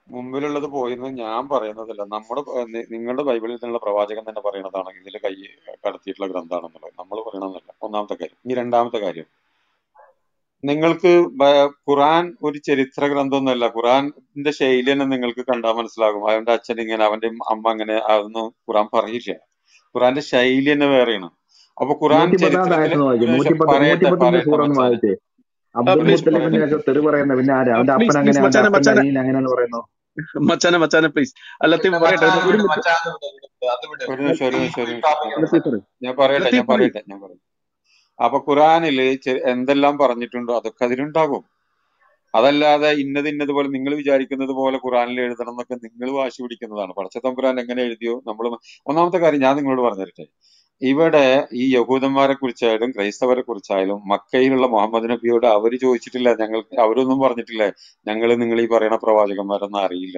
മുമ്പിലുള്ളത് പോയെന്ന് ഞാൻ പറയുന്നതല്ല നമ്മുടെ പ- നി- നിങ്ങളുടെ ബൈബിളിൽ നിന്നുള്ള പ്രവാചകൻ തന്നെ പറയുന്നതാണ് ഇതിൽ കൈ കടത്തിയിട്ടുള്ള ഗ്രന്ഥാണെന്നുള്ളത് നമ്മൾ പറയണമെന്നല്ല ഒന്നാമത്തെ കാര്യം ഇനി രണ്ടാമത്തെ കാര്യം നിങ്ങൾക്ക് ബ- ഖുറാൻ ഒരു ചരിത്ര ഗ്രന്ഥമൊന്നുമല്ല ഖുറാന്റെ ശൈലി തന്നെ നിങ്ങൾക്ക് കണ്ടാൽ മനസ്സിലാകും അവന്റെ അച്ഛൻ ഇങ്ങനെ അവന്റെ അമ്മ അങ്ങനെ അതൊന്നും ഖുറാൻ പറയില്ല ഖുറാന്റെ ശൈലി തന്നെ വേറെയാണ് അപ്പൊ ഖുറാൻ നൂറ്റി പത്താമത്തെ ചരിത്രത്തില് ആയത്തൊന്ന് വായിച്ചു ഒരു നിമിഷം നൂറ്റി പത്ത് നൂറ്റി പറയട്ടെ പത്തൊമ്പത് പറയട്ടെ സൂറ ഒന്ന് മച്ചാനെ വായിച്ചേ അബ്ദുൽ പ്ലീസ് പറയട്ടെ മുത്തലിബിന്റെ ഒക്കെ തെറി പറയുന്ന പിന്നെ ആരാ അവന്റെ അപ്പൻ പ്ലീസ് അങ്ങനെ പ്ലീസ് അവന്റെ മച്ചാനെ അപ്പന്റെ മച്ചാനെ അനിയൻ അങ്ങനെയെന്ന് പറയുന്നു മച്ചാനെ മച്ചാനെ പ്ലീസ് ലത്തീഫ് പിന്നെ പറയട്ടെ മച്ചാനെ ഒരു വിട് മിനിറ്റ് മച്ചാനെ വിട് അത് വിട് ഒരു നിമിഷം ഒരു നിമിഷം ഒരു ഈ നിമിഷം ഞാൻ ടോപ്പിക് പറയട്ടെ ലത്തീഫ് ഞാൻ പറയട്ടെ ഞാൻ ലത്തീഫ് പറയൂ പറയട്ടെ ഞാൻ പറയട്ടെ അപ്പൊ ഖുറാനില് ചെ- എന്തെല്ലാം പറഞ്ഞിട്ടുണ്ടോ അതൊക്കെ അതിലുണ്ടാകും അതല്ലാതെ ഇന്നത് ഇന്നത് പോലെ നിങ്ങൾ വിചാരിക്കുന്നത് പോലെ ഖുറാനിൽ എഴുതണം എന്നൊക്കെ നിങ്ങൾ വാശി പിടിക്കുന്നതാണ് പടച്ചതമ്പുരാൻ എങ്ങനെ എഴുതിയോ നമ്മൾ ഒന്നാമത്തെ കാര്യം ഞാൻ നിങ്ങളോട് പറഞ്ഞു തരട്ടെ ഇവിടെ ഈ യഹൂദന്മാരെ കുറിച്ചായാലും ക്രൈസ്തവരെ കുറിച്ചായാലും മക്കയിലുള്ള മുഹമ്മദ് നബിയോട് അവര് ചോദിച്ചിട്ടില്ല ഞങ്ങൾ അവരൊന്നും പറഞ്ഞിട്ടില്ലേ ഞങ്ങൾ നിങ്ങൾ ഈ പറയുന്ന പ്രവാചകന്മാരൊന്നും അറിയില്ല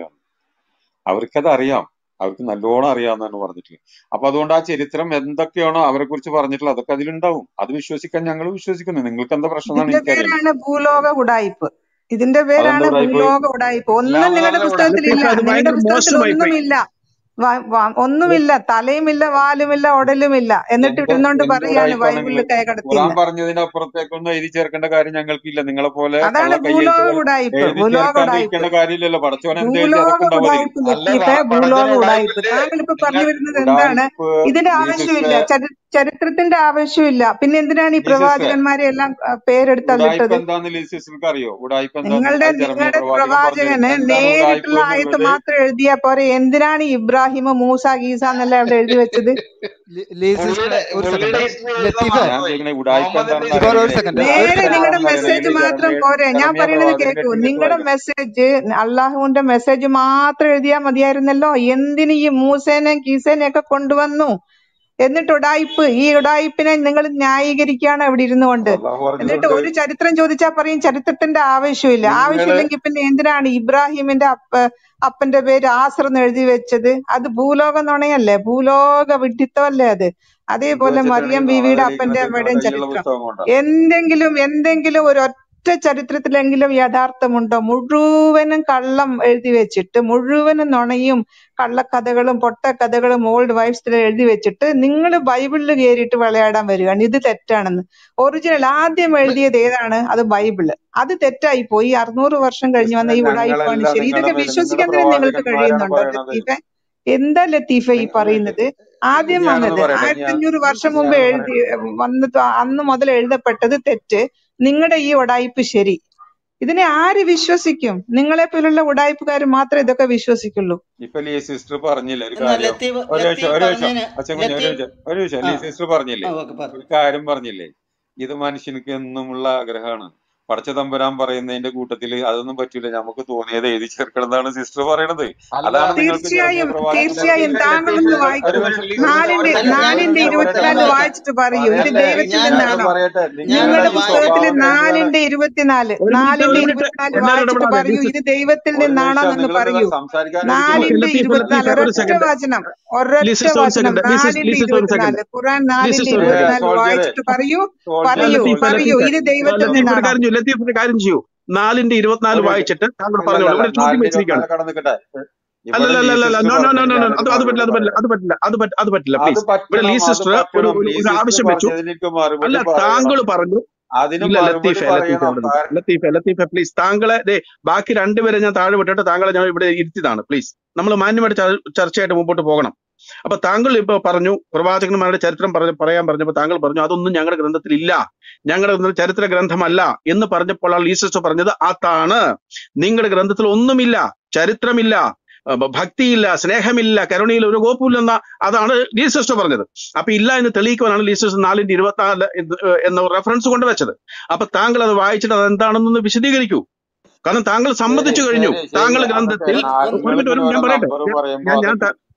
അവർക്കത് അറിയാം അവർക്ക് നല്ലോണം അറിയാമെന്നാണ് പറഞ്ഞിട്ടുള്ളത് അപ്പൊ അതുകൊണ്ട് ആ ചരിത്രം എന്തൊക്കെയാണോ അവരെ കുറിച്ച് പറഞ്ഞിട്ടുള്ളത് അതൊക്കെ അതിലുണ്ടാവും അത് വിശ്വസിക്കാൻ ഞങ്ങൾ വിശ്വസിക്കുന്നു നിങ്ങൾക്ക് എന്താ പ്രശ്നം എന്നാണ് ഇതിന്റെ എനിക്കറിയില്ല പേരാണ് ഭൂലോക ഉടായിപ്പ് ഇതിന്റെ അതെന്താ പേരാണ് ഉടായിപ്പ് ഭൂലോക ഉടായിപ്പ് ഒന്നും അല്ലാതെ നിങ്ങളുടെ നല്ല പുസ്തകത്തിൽ ലത്തീഫ് ഇല്ല അത് നിങ്ങളുടെ ഭയങ്കര പുസ്തകത്തിൽ മോശമായി പോയി ഒന്നുമില്ല വ- വ- ഒന്നുമില്ല തലയുമില്ല വാലുമില്ല ഉടലുമില്ല എന്നിട്ട് എന്ത് ഇരുന്നോണ്ട് എന്ത് പറയാണ് ഉടായിപ്പാണ് ബൈബിളിൽ നിങ്ങൾ കൈ ഖുറാൻ കടത്തിന്ന് പറഞ്ഞതിന് അപ്പുറത്തേക്കൊന്നും എഴുതി ചേർക്കേണ്ട കാര്യം ഞങ്ങൾക്കില്ല നിങ്ങളെ പോലെ അതാണ് കള്ള ഭൂലോക കയ്യെഴുത്തുകൾ ഉടായിപ്പ് എഴുതി ഭൂലോക ചേർക്കാണ്ട് ഉടായിപ്പ് ഇരിക്കേണ്ട കാര്യമില്ലല്ലോ പടച്ചോൻ എന്ത് എഴുതി ഭൂലോക അതൊക്കെ ഉണ്ടാവും അതിൽ ഉടായിപ്പ് അല്ല ലത്തീഫെ പ- ഭൂലോക പടച്ചോന് ഉടായിപ്പ് ഉടായ്പില്ലേ താങ്കൾ ഇപ്പൊ നിങ്ങൾ പറഞ്ഞു വരുന്നത് എന്താണ് ഉടായിപ്പ് ഇതിന്റെ ലീ ആവശ്യമില്ല സിസ്റ്ററെ ചരി ചരിത്രത്തിന്റെ ആവശ്യമില്ല പിന്നെ എന്തിനാണ് ഈ ലീ സിസ്റ്ററെ പ്രവാചകന്മാരെ എല്ലാം ആ, പേരെടുത്ത് ഉടായിപ്പ് തന്നിട്ടത് എന്താന്ന് ലീ സിസ്റ്റർക്ക് അറിയോ ഉടായിപ്പ് എന്താന്ന് നിങ്ങളുടെ അത് ജെറമിയ നിങ്ങളുടെ പ്രവാചകൻ പറഞ്ഞു തരും പ്രവാചകന് എന്താണ് നേരിട്ടുള്ള ഉടായിപ്പ് ആയത്ത് എന്നുള്ളത് മാത്രം എഴുതിയാ പോരെ എന്തിനാണ് ഈ ഇബ്രാഹിം മൂസ ഗീസ എന്നെല്ലാം അവിടെ എഴുതി വെച്ചത് ലി- ലീ സിസ്റ്ററെ പുള്ളിയുടെ ഒരു സെക്കൻഡ് പുള്ളിയുടെ ഹിസ്റ്ററി എഴുതാൻ ലത്തീഫെ ഞാൻ മറന്നുപോയി ചോദിക്കണേ ഉടായിപ്പ് മുഹമ്മദ് നബി എന്താണെന്ന് ലിബർ ഒരു അറിയണമെങ്കിൽ സെക്കൻഡ് ഒരു നേരെ സെക്കൻഡ് നിങ്ങളുടെ എന്താണെന്ന് മെസ്സേജ് അറിയണമെങ്കിൽ മാത്രം ജെറമിയ പോരെ ഞാൻ ജെറമിയ പറയുന്നത് പ്രവാചകന്റെ കേൾക്കൂ അടുത്ത് നിങ്ങളുടെ വായിക്കണം മെസ്സേജ് അള്ളാഹുവിന്റെ മെസ്സേജ് മാത്രം എഴുതിയാൽ മതിയായിരുന്നല്ലോ എന്തിന് ഈ മൂസേനെയും കീസേനെയും ഒക്കെ കൊണ്ടുവന്നു എന്നിട്ട് ഉടായിപ്പ് ഈ ഉടായിപ്പിനെ നിങ്ങൾ ന്യായീകരിക്കുകയാണ് അവിടെ ഇരുന്നു അത് കൊണ്ട് അള്ളാഹു എന്നിട്ട് പറഞ്ഞിട്ടുണ്ട് ഒരു ചരിത്രം ചോദിച്ചാൽ പറയും ചരിത്രത്തിന്റെ ആവശ്യമില്ല നിങ്ങള് ആവശ്യമില്ലെങ്കിൽ പിന്നെ എന്തിനാണ് ഇബ്രാഹിമിന്റെ അപ്പ അപ്പന്റെ പേര് ആസർ എന്ന് എഴുതി വെച്ചത് അത് ഭൂലോക നുണയല്ലേ ഭൂലോക വിഡ്ഢിത്തമല്ലേ അത് എന്ത് അതേപോലെ വെച്ചിട്ടാണ് ഈ മറിയം നുണ ബീവിയുടെ തെളിയിക്കുന്നത് അപ്പന്റെ നിങ്ങളെ അമ്മയുടെയും കയ്യിലുള്ള ചരിത്രം പുസ്തകം കൊണ്ടാ എന്തെങ്കിലും എന്തെങ്കിലും ഒരു ഒറ്റ ചരിത്രത്തിലെങ്കിലും യഥാർത്ഥമുണ്ടോ മുഴുവനും കള്ളം എഴുതി വെച്ചിട്ട് മുഴുവനും നുണയും കള്ളക്കഥകളും പൊട്ടക്കഥകളും ഓൾഡ് വൈഫ്സിൽ എഴുതി വെച്ചിട്ട് നിങ്ങൾ ബൈബിളിൽ കയറിയിട്ട് വിളയാടാൻ വരികയാണ് ഇത് തെറ്റാണെന്ന് ഒറിജിനൽ ആദ്യം എഴുതിയത് ഏതാണ് അത് ബൈബിള് അത് തെറ്റായി പോയി അറുന്നൂറ് വർഷം കഴിഞ്ഞ് വന്ന സിസ്റ്ററെ ഈ ഉടായിപ്പാണ് ഞങ്ങളല്ല ശരി നിങ്ങളുടെ ഇതൊക്കെ മേലെ നിങ്ങളുടെ വിശ്വസിക്കാൻ തന്നെ നിങ്ങൾക്ക് പ്രവാചകന്മാരാണ് കഴിയുന്നുണ്ടോ പറയണത് ലത്തീഫെ എന്താ ലത്തീഫെ ഈ നിങ്ങൾ പറയുന്നത് ആദ്യം ഞാനൊന്ന് വന്നത് പറയട്ടെ ആയിരത്തി ഞാൻ അഞ്ഞൂറ് വർഷം മുമ്പ് ഞാനൊന്ന് എഴുതി പറയട്ടെ വന്നത് അന്ന് മുതൽ എഴുതപ്പെട്ടത് തെറ്റ് നിങ്ങളുടെ ഈ ഉടായിപ്പ് ശരി ഇതിനെ ആര് വിശ്വസിക്കും നിങ്ങളെ പോലുള്ള ഉടായിപ്പുകാർ മാത്രമേ ഇതൊക്കെ വിശ്വസിക്കുള്ളൂ ഇപ്പൊ ലീ സിസ്റ്റർ പറഞ്ഞില്ലേ ഒരു എന്നാ കാര്യം ലത്തീഫ് ഒരു നിമിഷം ലത്തീഫ് ഒരു നിമിഷം പറഞ്ഞതിന് അച്ഛൻകുഞ്ഞ് ഒരു ലത്തീഫ് നിമിഷം ഒരു നിമിഷം ആ ലീ സിസ്റ്റർ പറഞ്ഞില്ലേ ആ ഓക്കെ പറ ഒരു കാര്യം പറഞ്ഞില്ലേ ഇത് മനുഷ്യനിക്ക് എന്നുമുള്ള ആഗ്രഹമാണ് പടച്ച തമ്പുരാൻ പറയുന്നതിന്റെ കൂട്ടത്തിൽ അതൊന്നും പറ്റൂല നമുക്ക് തോന്നിയത് എഴുതി ചേർക്കണം എന്നാണ് സിസ്റ്റർ പറയണത് അല്ല അതാണ് നിങ്ങൾക്ക് ജെറമിയ തീർച്ചയായും പ്രവാചകൻ തീർച്ചയായും പറഞ്ഞത് താങ്കളൊന്ന് ലത്തീഫ് വായിക്കൂ ഒരു ഒരു നിമിഷം ലീ സിസ്റ്റർ നാലിന്റെ ഒരു അല്ല സെക്കൻഡ് നാലിന്റെ ഇരുപത്തിനാല് ഞാൻ ഞാൻ ഞാൻ പറയട്ടെ വായിക്കാം വായിച്ചിട്ട് പറയൂ ഇത് അല്ല ദൈവത്തിൽ ഞാൻ ഞാനത് നിന്നാണോ പറയട്ടെ ഞാൻ നിങ്ങളുടെ നിങ്ങളുടെ ഒന്ന് ഈ വായിക്കട്ടെ പുസ്തകത്തിൽ സ്വഭാവം എന്താണ് നാലിന്റെ ഇരുപത്തിനാല് ഒരു മിനിറ്റ് നാലിന്റെ ഒരു മിനിറ്റ് ഇരുപത്തിനാല് എല്ലാവരും വായിച്ചിട്ട് ഇടപെടാതെ പറയൂ ലീ ഇത് ദൈവത്തിൽ ഒരു നിന്നാണോ നിമിഷം എന്ന് നിങ്ങൾ നിങ്ങൾ പറയൂ സംസാരിക്കാനിരിക്കുമ്പോ ഓക്കെ നാലിന്റെ ലത്തീഫ് ഇരുപത്തിനാല് ലത്തീഫ് ഒരു ഒരൊറ്റ സെക്കൻഡ് വചനം ലീ ഒരൊറ്റ സിസ്റ്റർ ഒരു വചനം സെക്കൻഡ് ലീ സിസ്റ്റർ നാലിന്റെ ലീ സിസ്റ്റർ ഒരു സെക്കൻഡ് ഇരുപത്തിനാല് ഖുറാൻ ലീ നാലിന്റെ സിസ്റ്റർ ഒരു സെക്കൻഡ് ഇരുപത്തിനാല് സോൾജറെ വായിച്ചിട്ട് പറയൂ ആ സോൾജറെ പറയൂ ലത്തീഫ് പറയൂ ലത്തീഫ് ഇത് ആ, ദൈവത്തിൽ ലത്തീഫ് ഒരു നിന്നാണോ കാര്യം ചെയ്യൂ ലത്തീഫ് ഒരു കാര്യം ചെയ്യൂ നാലിന്റെ ഇരുപത്തിനാല് ഒരു മിനിറ്റ് വായിച്ചിട്ട് താങ്കൾ അല്ലല്ല പറഞ്ഞോളൂ ഇവിടെ ചോദ്യം നാലിന്റെ വെച്ചിരിക്കുകയാണ് ഇരുപത്തിനാല് കട നിൽക്കട്ടെ ഇവിടെ അല്ലല്ല ലീ അല്ലല്ല സിസ്റ്റർ നോ നോ നോ പറഞ്ഞതിന് നോ നോ ഞാനൊരു അത് അത് മറുപടി പറ്റില്ല അത് പറ്റില്ല പറയട്ടെ അത് പറ്റില്ല അത് പറ്റില്ല അത് പറ്റില്ല അത് പ്ലീസ് ഇവിടെ ലീ പറ്റണം അത് സിസ്റ്റർ ഒരു പറ്റണം ഒരു ലീ ഒരു സിസ്റ്റർ ആവശ്യം വെച്ചു പറഞ്ഞതിന് എനിക്ക് അല്ല മറുപടി പറയണം താങ്കൾ പറഞ്ഞു അതിന് ഇല്ല മറുപടി ലത്തീഫെ ലത്തീഫെ പറയണം അവിടെ കാ- ലത്തീഫെ ലത്തീഫെ പ്ലീസ് താങ്കളെ ദേ ബാക്കി രണ്ടുപേരെ ഞാൻ താഴെ വിട്ടിട്ട് താങ്കളെ ഞാൻ ഇവിടെ ഇരുത്തിയതാണ് പ്ലീസ് നമ്മൾ മാന്യമായിട്ട് ചർ- ചർച്ചയായിട്ട് മുമ്പോട്ട് പോകണം അപ്പൊ താങ്കൾ ഇപ്പൊ പറഞ്ഞു പ്രവാചകന്മാരുടെ ചരിത്രം പറഞ്ഞ പറയാൻ പറഞ്ഞപ്പോൾ താങ്കൾ പറഞ്ഞു അതൊന്നും ഞങ്ങളുടെ ഗ്രന്ഥത്തിൽ ഇല്ല ഞങ്ങളുടെ ഗ്രന്ഥത്തിൽ ചരിത്ര ഗ്രന്ഥമല്ല എന്ന് പറഞ്ഞപ്പോൾ ലീസസ് പറഞ്ഞത് അതാണ് നിങ്ങളുടെ ഗ്രന്ഥത്തിൽ ഒന്നുമില്ല ചരിത്രമില്ല അഹ് ഭ- ഭക്തിയില്ല സ്നേഹമില്ല കരുണയില്ല ഒരു കോപ്പുമില്ലെന്ന അതാണ് ലീസസ് പറഞ്ഞത് അപ്പൊ ഇല്ല എന്ന് തെളിയിക്കുവാനാണ് ലീസസ് നാലിന്റെ ഇരുപത്തിനാല് ഇത് ഏഹ് എന്ന റെഫറൻസ് കൊണ്ടുവച്ചത് അപ്പൊ താങ്കൾ അത് വായിച്ചിട്ട് അത് എന്താണെന്നൊന്ന് വിശദീകരിക്കൂ കാരണം താങ്കൾ ശരി സമ്മതിച്ചു കഴിഞ്ഞു ശരി ശരി താങ്കൾ അതൊക്കെ ഗ്രന്ഥത്തിൽ ഒന്ന് നാ- ഒരു ഒന്ന് മിനിറ്റ് ഒരു നിങ്ങൾ മിനിറ്റ് ഞാൻ ഇങ്ങനെ പറയട്ടെ നമ്പർ ഞാൻ പറയുമ്പോ ഞാൻ ഞാൻ അതൊക്കെ ത-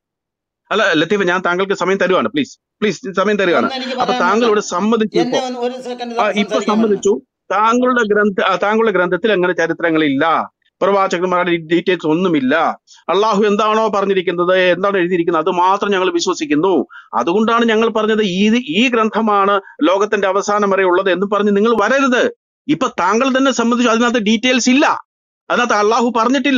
അല്ല ലത്തീഫ് ഞാൻ താങ്കൾക്ക് സമയം തരുവാണ് പ്ലീസ് പ്ലീസ് സമയം തരുവാണ് ഒന്ന് എനിക്ക് അപ്പൊ താങ്കൾ പറയാനുണ്ട് ഇവിടെ സമ്മതിച്ചു എന്നെ ഇപ്പോ ഒന്ന് ഒരു സെക്കൻഡ് ആ, ഇപ്പൊ സംസാരിക്കാൻ വിടണം സമ്മതിച്ചു താങ്കളുടെ ഗ്രന്ഥ ആ, താങ്കളുടെ ഗ്രന്ഥത്തിൽ അങ്ങനെ ചരിത്രങ്ങളില്ല പ്രവാചകന്മാരുടെ ഡീറ്റെയിൽസ് ഒന്നുമില്ല അള്ളാഹു എന്താണോ പറഞ്ഞിരിക്കുന്നത് എന്താണ് എഴുതിയിരിക്കുന്നത് അത് മാത്രം ഞങ്ങൾ വിശ്വസിക്കുന്നു അതുകൊണ്ടാണ് ഞങ്ങൾ പറഞ്ഞത് ഈ ഈ ഗ്രന്ഥമാണ് ലോകത്തിന്റെ അവസാനം വരെ ഉള്ളത് എന്ന് പറഞ്ഞ് നിങ്ങൾ വരരുത് ഇപ്പൊ താങ്കൾ തന്നെ സംബന്ധിച്ചു അതിനകത്ത് ഡീറ്റെയിൽസ് ഇല്ല അതിനകത്ത് അള്ളാഹു പറഞ്ഞിട്ടില്ല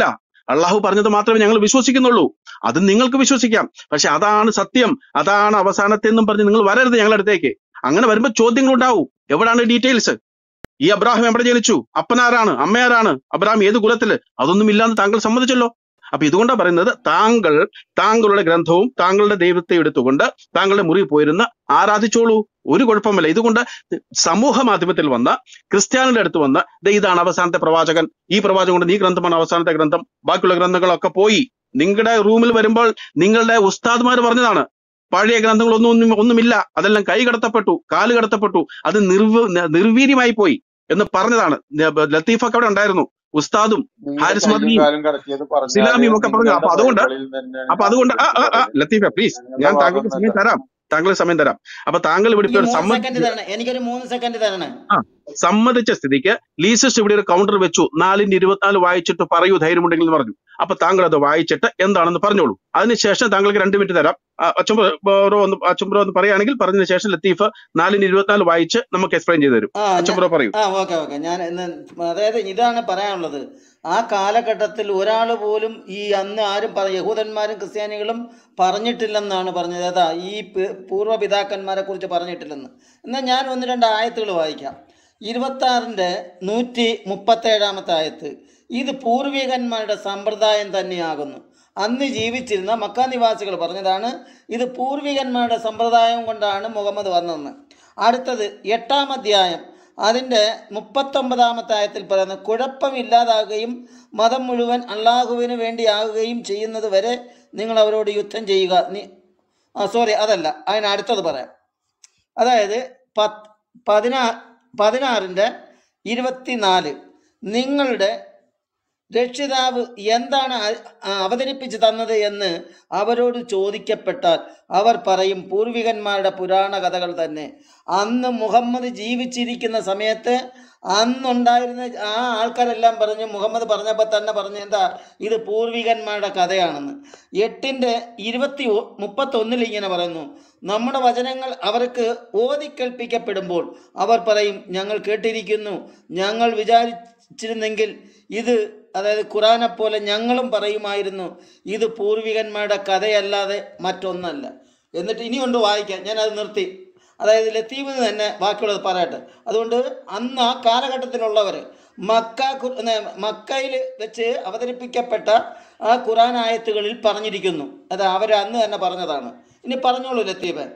അള്ളാഹു പറഞ്ഞത് മാത്രമേ ഞങ്ങൾ വിശ്വസിക്കുന്നുള്ളൂ അത് നിങ്ങൾക്ക് വിശ്വസിക്കാം പക്ഷെ അതാണ് സത്യം അതാണ് അവസാനത്തെ എന്നും പറഞ്ഞ് നിങ്ങൾ വരരുത് ഞങ്ങളുടെ അടുത്തേക്ക് അങ്ങനെ വരുമ്പോൾ ചോദ്യങ്ങൾ ഉണ്ടാവും എവിടാണ് ഡീറ്റെയിൽസ് ഈ അബ്രാഹിം എവിടെ ജനിച്ചു അപ്പനാരാണ് അമ്മയാരാണ് അബ്രാഹിം ഏത് കുലത്തില് അതൊന്നും ഇല്ലാന്ന് താങ്കൾ സമ്മതിച്ചല്ലോ അപ്പൊ ഇതുകൊണ്ടാ പറയുന്നത് താങ്കൾ താങ്കളുടെ ഗ്രന്ഥവും താങ്കളുടെ ദൈവത്തെ എടുത്തുകൊണ്ട് താങ്കളുടെ മുറി പോയിരുന്ന് ആരാധിച്ചോളൂ ഒരു കുഴപ്പമില്ല ഇതുകൊണ്ട് സമൂഹ മാധ്യമത്തിൽ വന്ന ക്രിസ്ത്യാനിയുടെ അടുത്ത് വന്ന് ദേ ഇതാണ് അവസാനത്തെ പ്രവാചകൻ ഈ പ്രവാചകൻ കൊണ്ട് ഈ ഗ്രന്ഥമാണ് അവസാനത്തെ ഗ്രന്ഥം ബാക്കിയുള്ള ഗ്രന്ഥങ്ങളൊക്കെ പോയി നിങ്ങളുടെ റൂമിൽ വരുമ്പോൾ നിങ്ങളുടെ ഉസ്താദ്മാർ പറഞ്ഞതാണ് പഴയ ഗ്രന്ഥങ്ങളൊന്നും ഒന്നും ഒന്നുമില്ല അതെല്ലാം കൈ കടത്തപ്പെട്ടു കാല് കടത്തപ്പെട്ടു അത് നിർവ നിർവീര്യമായി പോയി എന്ന് പറഞ്ഞതാണ് ല- ലത്തീഫൊക്കെ അവിടെ ഉണ്ടായിരുന്നു ഉസ്താദും നിങ്ങളുടെ ഹാരിസ് കയ്യും മദനിയും കാലും കടക്കിയത് പറഞ്ഞാല് സിലാമിയും ഒക്കെ പറഞ്ഞു നിങ്ങളുടെ അപ്പൊ അതുകൊണ്ട് ബൈബിളിൽ തന്നെയാണ് അപ്പൊ അതുകൊണ്ട് ആ ആ ആ പറഞ്ഞിട്ടുള്ളത് ലത്തീഫ പ്ലീസ് ഞങ്ങളുടെ ഞാൻ വാദം താങ്കൾക്ക് സമയം ഒന്നല്ല തരാം താങ്കളുടെ സമയം തരാം അപ്പൊ താങ്കൾ ഇവിടെ എനിക്ക് ഇപ്പൊ ഒരു മൂന്ന് സമ്മതി സെക്കൻഡ് തരണം എനിക്കൊരു മൂന്ന് സെക്കൻഡ് തരണം ആ സമ്മതിച്ച സ്ഥിതിക്ക് ലീസസ് ഇവിടെ ഒരു കൗണ്ടർ വെച്ചു നാലിന്റെ ഇരുപത്തിനാല് വായിച്ചിട്ട് പറയൂ ധൈര്യമുണ്ടെങ്കിൽ എന്ന് പറഞ്ഞു അപ്പൊ താങ്കൾ അത് വായിച്ചിട്ട് എന്താണെന്ന് പറഞ്ഞോളൂ അതിനുശേഷം താങ്കൾക്ക് രണ്ട് മിനിറ്റ് തരാം അച്ഛംബ്രോ ഒന്ന് അച്ഛംബ്രോ ഒന്ന് പറയുകയാണെങ്കിൽ പറഞ്ഞതിന് ശേഷം ലത്തീഫ് നാലിന് ഇരുപത്തിനാല് വായിച്ച് നമുക്ക് എക്സ്പ്ലെയിൻ ചെയ്തു തരും ആ ഞാൻ അച്ഛംബ്രോ പറയൂ ആ ഓക്കെ ഓക്കെ ഞാൻ ഇന്ന് അതായത് ഇതാണ് പറയാനുള്ളത് ആ കാലഘട്ടത്തിൽ ഒരാൾ പോലും ഈ അന്ന് ആരും പറ യഹൂദന്മാരും ക്രിസ്ത്യാനികളും പറഞ്ഞിട്ടില്ലെന്നാണ് പറഞ്ഞത് അതാ ഈ പി- പൂർവ്വ പിതാക്കന്മാരെ കുറിച്ച് പറഞ്ഞിട്ടില്ലെന്ന് എന്നാൽ ഞാൻ ഒന്ന് രണ്ട് ആയത്തുകൾ വായിക്കാം ഇരുപത്താറിൻ്റെ നൂറ്റി മുപ്പത്തേഴാമത്തെ ആയത്ത് ഇത് പൂർവികന്മാരുടെ സമ്പ്രദായം തന്നെയാകുന്നു അന്ന് ജീവിച്ചിരുന്ന മക്ക നിവാസികൾ പറഞ്ഞതാണ് ഇത് പൂർവികന്മാരുടെ സമ്പ്രദായം കൊണ്ടാണ് മുഹമ്മദ് വന്നതെന്ന് അടുത്തത് എട്ടാം അധ്യായം അതിൻ്റെ മുപ്പത്തൊമ്പതാമത്തെ ആയത്തിൽ പറയുന്നത് കുഴപ്പമില്ലാതാകുകയും മതം മുഴുവൻ അള്ളാഹുവിന് വേണ്ടിയാകുകയും ചെയ്യുന്നത് വരെ നിങ്ങൾ അവരോട് യുദ്ധം ചെയ്യുക നീ ആ സോറി അതല്ല അതിന് അടുത്തത് പറയാം അതായത് പത്ത് പതിനാ പതിനാറിൻ്റെ ഇരുപത്തിനാല് നിങ്ങളുടെ രക്ഷിതാവ് എന്താണ് അ- ആ അവതരിപ്പിച്ചു തന്നത് എന്ന് അവരോട് ചോദിക്കപ്പെട്ടാൽ അവർ പറയും പൂർവികന്മാരുടെ പുരാണ കഥകൾ തന്നെ അന്ന് മുഹമ്മദ് ജീവിച്ചിരിക്കുന്ന സമയത്ത് അന്നുണ്ടായിരുന്ന ആ ആൾക്കാരെല്ലാം പറഞ്ഞു മുഹമ്മദ് പറഞ്ഞപ്പോൾ തന്നെ പറഞ്ഞു എന്താ ഇത് പൂർവികന്മാരുടെ കഥയാണെന്ന് എട്ടിൻ്റെ ഇരുപത്തി ഒ- മുപ്പത്തൊന്നിൽ ഇങ്ങനെ പറയുന്നു നമ്മുടെ വചനങ്ങൾ അവർക്ക് ഓതിക്കേൽപ്പിക്കപ്പെടുമ്പോൾ അവർ പറയും ഞങ്ങൾ കേട്ടിരിക്കുന്നു ഞങ്ങൾ വിചാരിച്ചിരുന്നെങ്കിൽ ഇത് അതായത് ഖുറാനെ പോലെ ഞങ്ങളും പറയുമായിരുന്നു ഇത് പൂർവികന്മാരുടെ കഥയല്ലാതെ മറ്റൊന്നല്ല എന്നിട്ട് ഇനി കൊണ്ട് വായിക്കാം ഞാനത് നിർത്തി അതായത് ലത്തീഫിന് തന്നെ ബാക്കിയുള്ളത് പറയട്ടെ അതുകൊണ്ട് അന്ന് ആ കാലഘട്ടത്തിലുള്ളവർ മക്ക ഖു- നെ, മക്കയിൽ വെച്ച് അവതരിപ്പിക്കപ്പെട്ട ആ ഖുറാൻ ആയത്തുകളിൽ പറഞ്ഞിരിക്കുന്നു അത് അവർ അന്ന് തന്നെ പറഞ്ഞതാണ് ഇനി പറഞ്ഞോളൂ ലത്തീഫൻ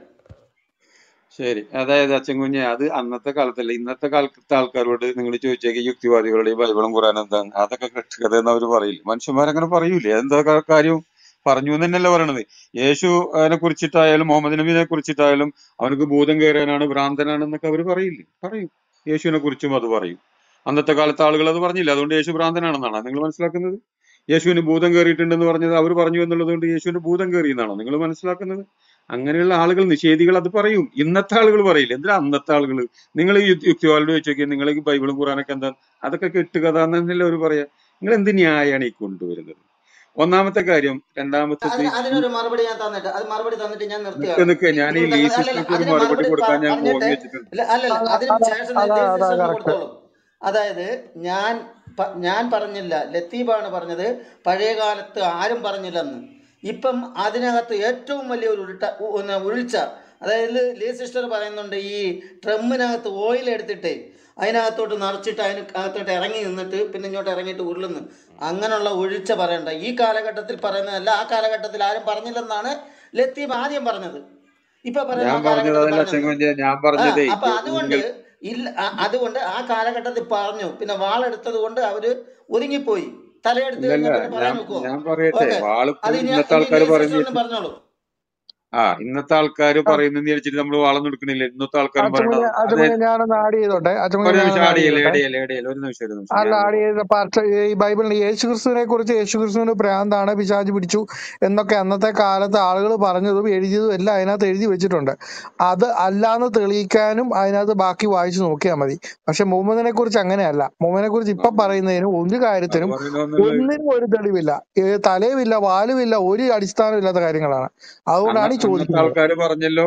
ശരി അതായത് അച്ഛൻ കുഞ്ഞെ അത് അന്നത്തെ കാലത്തല്ല ഇന്നത്തെ കാലത്തെ ആൾക്കാരോട് നിങ്ങൾ ചോദിച്ചേക്ക് യുക്തിവാദികളുടെ ഈ ബൈബിളും ഖുറാനും എന്താണ് അതൊക്കെ കെട്ടുകഥ എന്ന് അവർ പറയില്ല മനുഷ്യന്മാരങ്ങനെ പറയൂലേ എന്താ കാ- കാര്യം പറഞ്ഞു എന്ന് തന്നെയല്ലേ പറയണത് യേശു അതിനെ കുറിച്ചിട്ടായാലും മുഹമ്മദ് നബീനെ കുറിച്ചിട്ടായാലും അവനക്ക് ഭൂതം കയറാനാണ് ഭ്രാന്തനാണെന്നൊക്കെ അവർ പറയില്ലേ പറയും യേശുവിനെ കുറിച്ചും അത് പറയും അന്നത്തെ കാലത്തെ ആളുകൾ അത് പറഞ്ഞില്ല അതുകൊണ്ട് യേശു ഭ്രാന്തനാണെന്നാണ് നിങ്ങൾ മനസ്സിലാക്കുന്നത് യേശുവിന് ഭൂതം കയറിയിട്ടുണ്ടെന്ന് പറഞ്ഞത് അവർ പറഞ്ഞു എന്നുള്ളത് കൊണ്ട് യേശുവിന് ഭൂതം കയറി എന്നാണോ നിങ്ങൾ മനസ്സിലാക്കുന്നത് അങ്ങനെയുള്ള ആളുകൾ നിഷേധികൾ അത് പറയും ഇന്നത്തെ ആളുകൾ പറയില്ല എന്തിനാ അന്നത്തെ ആളുകൾ നിങ്ങൾ ഈ യുക്തിവാദിയോട് ചോദിച്ചു നിങ്ങൾ ഈ ബൈബിളും ഖുറാനൊക്കെ എന്താ അതൊക്കെ കെട്ടുകഥ എന്നല്ലേ അവർ പറയാ നിങ്ങൾ എന്ത് ന്യായാണ് ഈ കൊണ്ടുവരുന്നത് ഒന്നാമത്തെ കാര്യം രണ്ടാമത്തത് അതിന് അതിനൊരു മറുപടി ഞാൻ തന്നിട്ട് അത് മറുപടി തന്നിട്ട് ഞാൻ നിക്ക് നിർത്തുകയാണ് നിക്ക് ഞാൻ ഈ നിങ്ങൾ ലീ അല്ലല്ല സിസ്റ്റർക്ക് ഒരു അതിന് മറുപടി മറുപടി കൊടുക്കാൻ പ- ഞാൻ പറഞ്ഞിട്ട് കോങ്ങി വെച്ചിട്ടുണ്ട് ഇല്ല, അല്ലല്ല അത അതിന് അത ശേഷം അതാ ലത്തീഫ് അതാ സിസ്റ്ററിന് കറക്റ്റ് കൊടുത്തോളും അതായത് ഞാൻ പ- ഞാൻ പറഞ്ഞില്ല ലത്തീഫാണ് പറഞ്ഞത് പഴയ കാലത്ത് ആരും പറഞ്ഞില്ലെന്ന് ഇപ്പം അതിനകത്ത് ഏറ്റവും വലിയ ഒരു ഉരുട്ട ഉ- ഒന്ന് ഉഴിച്ച അതായത് ലീ സിസ്റ്റർ പറയുന്നുണ്ട് ഈ ട്രമ്മിനകത്ത് ഓയിൽ എടുത്തിട്ട് അതിനകത്തോട്ട് നിറച്ചിട്ട് അതിന് അകത്തോട്ട് ഇറങ്ങി നിന്നിട്ട് പിന്നെ ഇങ്ങോട്ട് ഇറങ്ങിയിട്ട് ഉരുളുന്നു അങ്ങനെയുള്ള ഒഴിച്ച പറയണ്ട ഈ കാലഘട്ടത്തിൽ പറയുന്നതല്ല ആ കാലഘട്ടത്തിൽ ആരും പറഞ്ഞില്ലെന്നാണ് ലത്തീഫ് ആദ്യം പറഞ്ഞത് ഇപ്പൊ പറയുന്ന ഞാൻ ആ പറഞ്ഞത് കാലഘട്ടത്തിൽ അതല്ല പറഞ്ഞെന്ന് ചെങ്കുഞ്ഞെ ഞാൻ ആ പറഞ്ഞതേ അപ്പൊ ഈ അതുകൊണ്ട് നിങ്ങൾ ഇല്ല ആ- അതുകൊണ്ട് ആ കാലഘട്ടത്തിൽ പറഞ്ഞു പിന്നെ വാളെടുത്തത് കൊണ്ട് അവര് ഒതുങ്ങിപ്പോയി തലയെടുത്ത് ഇല്ലല്ല കഴിഞ്ഞാൽ പിന്നെ പറയാൻ ഞാൻ നോക്കുവോ ഞാൻ പറയട്ടെ ഓക്കെ വാളിപ്പോ അത് ഇനി ഇന്നത്തെ ഇനി ആൾക്കാർ ലീ പറയുന്ന സിസ്റ്റർ ഒന്ന് പറഞ്ഞോളൂ ആ ഇന്നത്തെ ആൾക്കാർ പറയുന്നെന്ന് വിചാരിച്ചിട്ട് നമ്മൾ വാളൊന്നും എടുക്കണില്ല ഇന്നത്തെ ആൾക്കാരും അച്ചുമുണി പറയണത് അത് അച്ചുമുണി ഞാനൊന്ന് ആഡ് ചെയ്തോട്ടെ അച്ചുമുണി ഒരു ഞാനൊന്ന് നിമിഷം ആഡ് ആടിയല്ലേ ചെയ്തോട്ടെ ആടിയല്ലേ ആടിയല്ലേ ഒരു നിമിഷം ഒരു നിമിഷം അല്ല ഞാനൊന്ന് ആഡ് പറ ചെയ്ത പാർട്ട് ഈ ബൈബിളിൽ യേശുക്രിസ്തുവിനെ കുറിച്ച് യേശുക്രിസ്തുവിന് ഭ്രാന്താണ് പിശാച് പിടിച്ചു എന്നൊക്കെ അന്നത്തെ കാലത്ത് ആളുകൾ പറഞ്ഞതും എഴുതിയതും എല്ലാം അതിനകത്ത് എഴുതി വെച്ചിട്ടുണ്ട് അത് അല്ലാന്ന് തെളിയിക്കാനും അതിനകത്ത് ബാക്കി വായിച്ചു നോക്കിയാൽ മതി പക്ഷെ മുഹമ്മദിനെ കുറിച്ച് അങ്ങനെയല്ല മുഹമ്മദിനെ കുറിച്ച് ഇപ്പൊ പറയുന്നതിനും ഒരു അത് കാര്യത്തിനും പറയുന്നതെന്നുള്ള ഒന്നിനും ഒരു തെളിവില്ല ഏ, തലയുമില്ല വാലുമില്ല ഒരു അടിസ്ഥാനമില്ലാത്ത കാര്യങ്ങളാണ് അന്ന അതുകൊണ്ടാണ് ഈ അന്നത്തെ ചോദിക്കുന്നത് ആൾക്കാർ പറഞ്ഞല്ലോ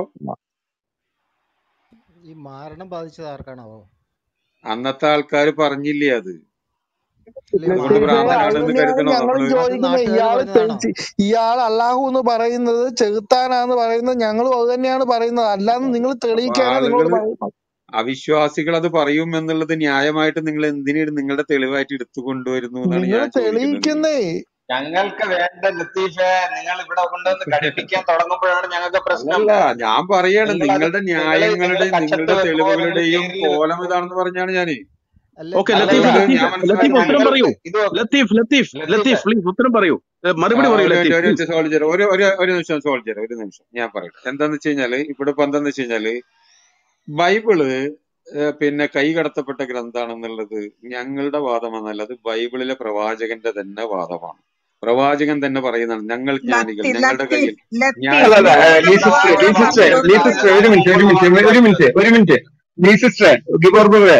ഈ മാരണം ബാധിച്ചത് ആർക്കാണാവോ അന്നത്തെ ആൾക്കാർ പറഞ്ഞില്ലേ അത് അതുകൊണ്ട് ലത്തീഫെ അത് ഭ്രാന്തനാണെന്ന് തന്നെയാണ് കരുതണോ ഞങ്ങളും നമ്മള് അത് ചോദിക്കുന്നത് നാട്ടുകാർ ഇയാള് പറഞ്ഞതാണോ തെളിച്ച് ഇയാൾ അള്ളാഹു എന്ന് പറയുന്നത് ചെകുത്താനാന്ന് പറയുന്നത് ഞങ്ങളും അത് തന്നെയാണ് പറയുന്നത് അല്ലാതെ നിങ്ങൾ അപ്പൊ തെളിയിക്കാനാ നിങ്ങളോട് ആളുകള് പറയുന്നത് അവിശ്വാസികൾ അത് പറയും എന്നുള്ളത് ന്യായമായിട്ട് നിങ്ങൾ എന്തിനാണ് നിങ്ങളുടെ തെളിവായിട്ട് എടുത്തു കൊണ്ടുവരുന്നു എന്നാണ് നിങ്ങൾ ഞാൻ ചോദിക്കുന്നത് നിങ്ങളോട് തെളിയിക്കുന്നേ ഞങ്ങൾക്ക് വേണ്ട ലത്തീഫെ നിങ്ങൾ ഇവിടെ കൊണ്ടുവന്ന് ഘടിപ്പിക്കാൻ തുടങ്ങുമ്പോഴാണ് ഞങ്ങൾക്ക് പ്രശ്നം അല്ലല്ല ഞാൻ പറയാണ് നിങ്ങൾ അത് നിങ്ങളുടെ നിങ്ങൾ നിങ്ങൾ ന്യായങ്ങളുടെയും കക്ഷത്ത് നിങ്ങളുടെ വെക്കുമോ നിങ്ങൾ തെളിവുകളുടെയും കേറി കോലം ഇതാണെന്ന് പറഞ്ഞാണ് ഞാന് അല്ല ഓക്കെ അല്ലല്ല ലത്തീഫ് അതുകൊണ്ട് ലത്തീഫ് ഞാൻ ലത്തീഫ് ഉത്തരം മനസ്സിലാക്കുന്നത് പറയൂ ഞങ്ങൾക്ക് ഇത് നോക്ക് ലത്തീഫ് ലത്തീഫ് ലത്തീഫെ ലത്തീഫ് പ്ലീസ് ഉത്തരം പറയൂ ഏ, ആ, മറുപടി പറയൂ ഒരു മിനിറ്റ് ലത്തീഫ് ഒരു പ്ലീസ് മിനിറ്റ് സോൾജർ ഒരു ഒരു ഒരു നിമിഷം സോൾജർ ഒരു നിമിഷം ഞാൻ പറയട്ടെ എന്താന്ന് വെച്ച് കഴിഞ്ഞാല് ഇവിടെ ഇപ്പൊ എന്താന്ന് വെച്ച് കഴിഞ്ഞാല് ബൈബിള് ഏഹ്, പിന്നെ കൈ കടത്തപ്പെട്ട ഗ്രന്ഥാണെന്നുള്ളത് ഞങ്ങളുടെ വാദമെന്നല്ല അത് ബൈബിളിലെ പ്രവാചകന്റെ തന്നെ വാദമാണ് പ്രവാചകൻ തന്നെ പറയുന്നതാണ് ഞങ്ങൾ ജ്ഞാനികൾ ലത്തീഫ് ഞങ്ങളുടെ ലത്തീഫ് കയ്യിൽ ലത്തീഫ് ഞാൻ അല്ല അല്ല നിങ്ങളുടെ ലീ സിസ്റ്റർ ലീ പ്രവാചകൻ സിസ്റ്റർ പറഞ്ഞിട്ടുള്ള ലീ സിസ്റ്റർ ഒരു മിനിറ്റ് ഒരു മിനിറ്റ് ഒരു മിനിറ്റ് ഒരു മിനിറ്റ് ലീ സിസ്റ്റർ ഗിബോർ ബ്രദറെ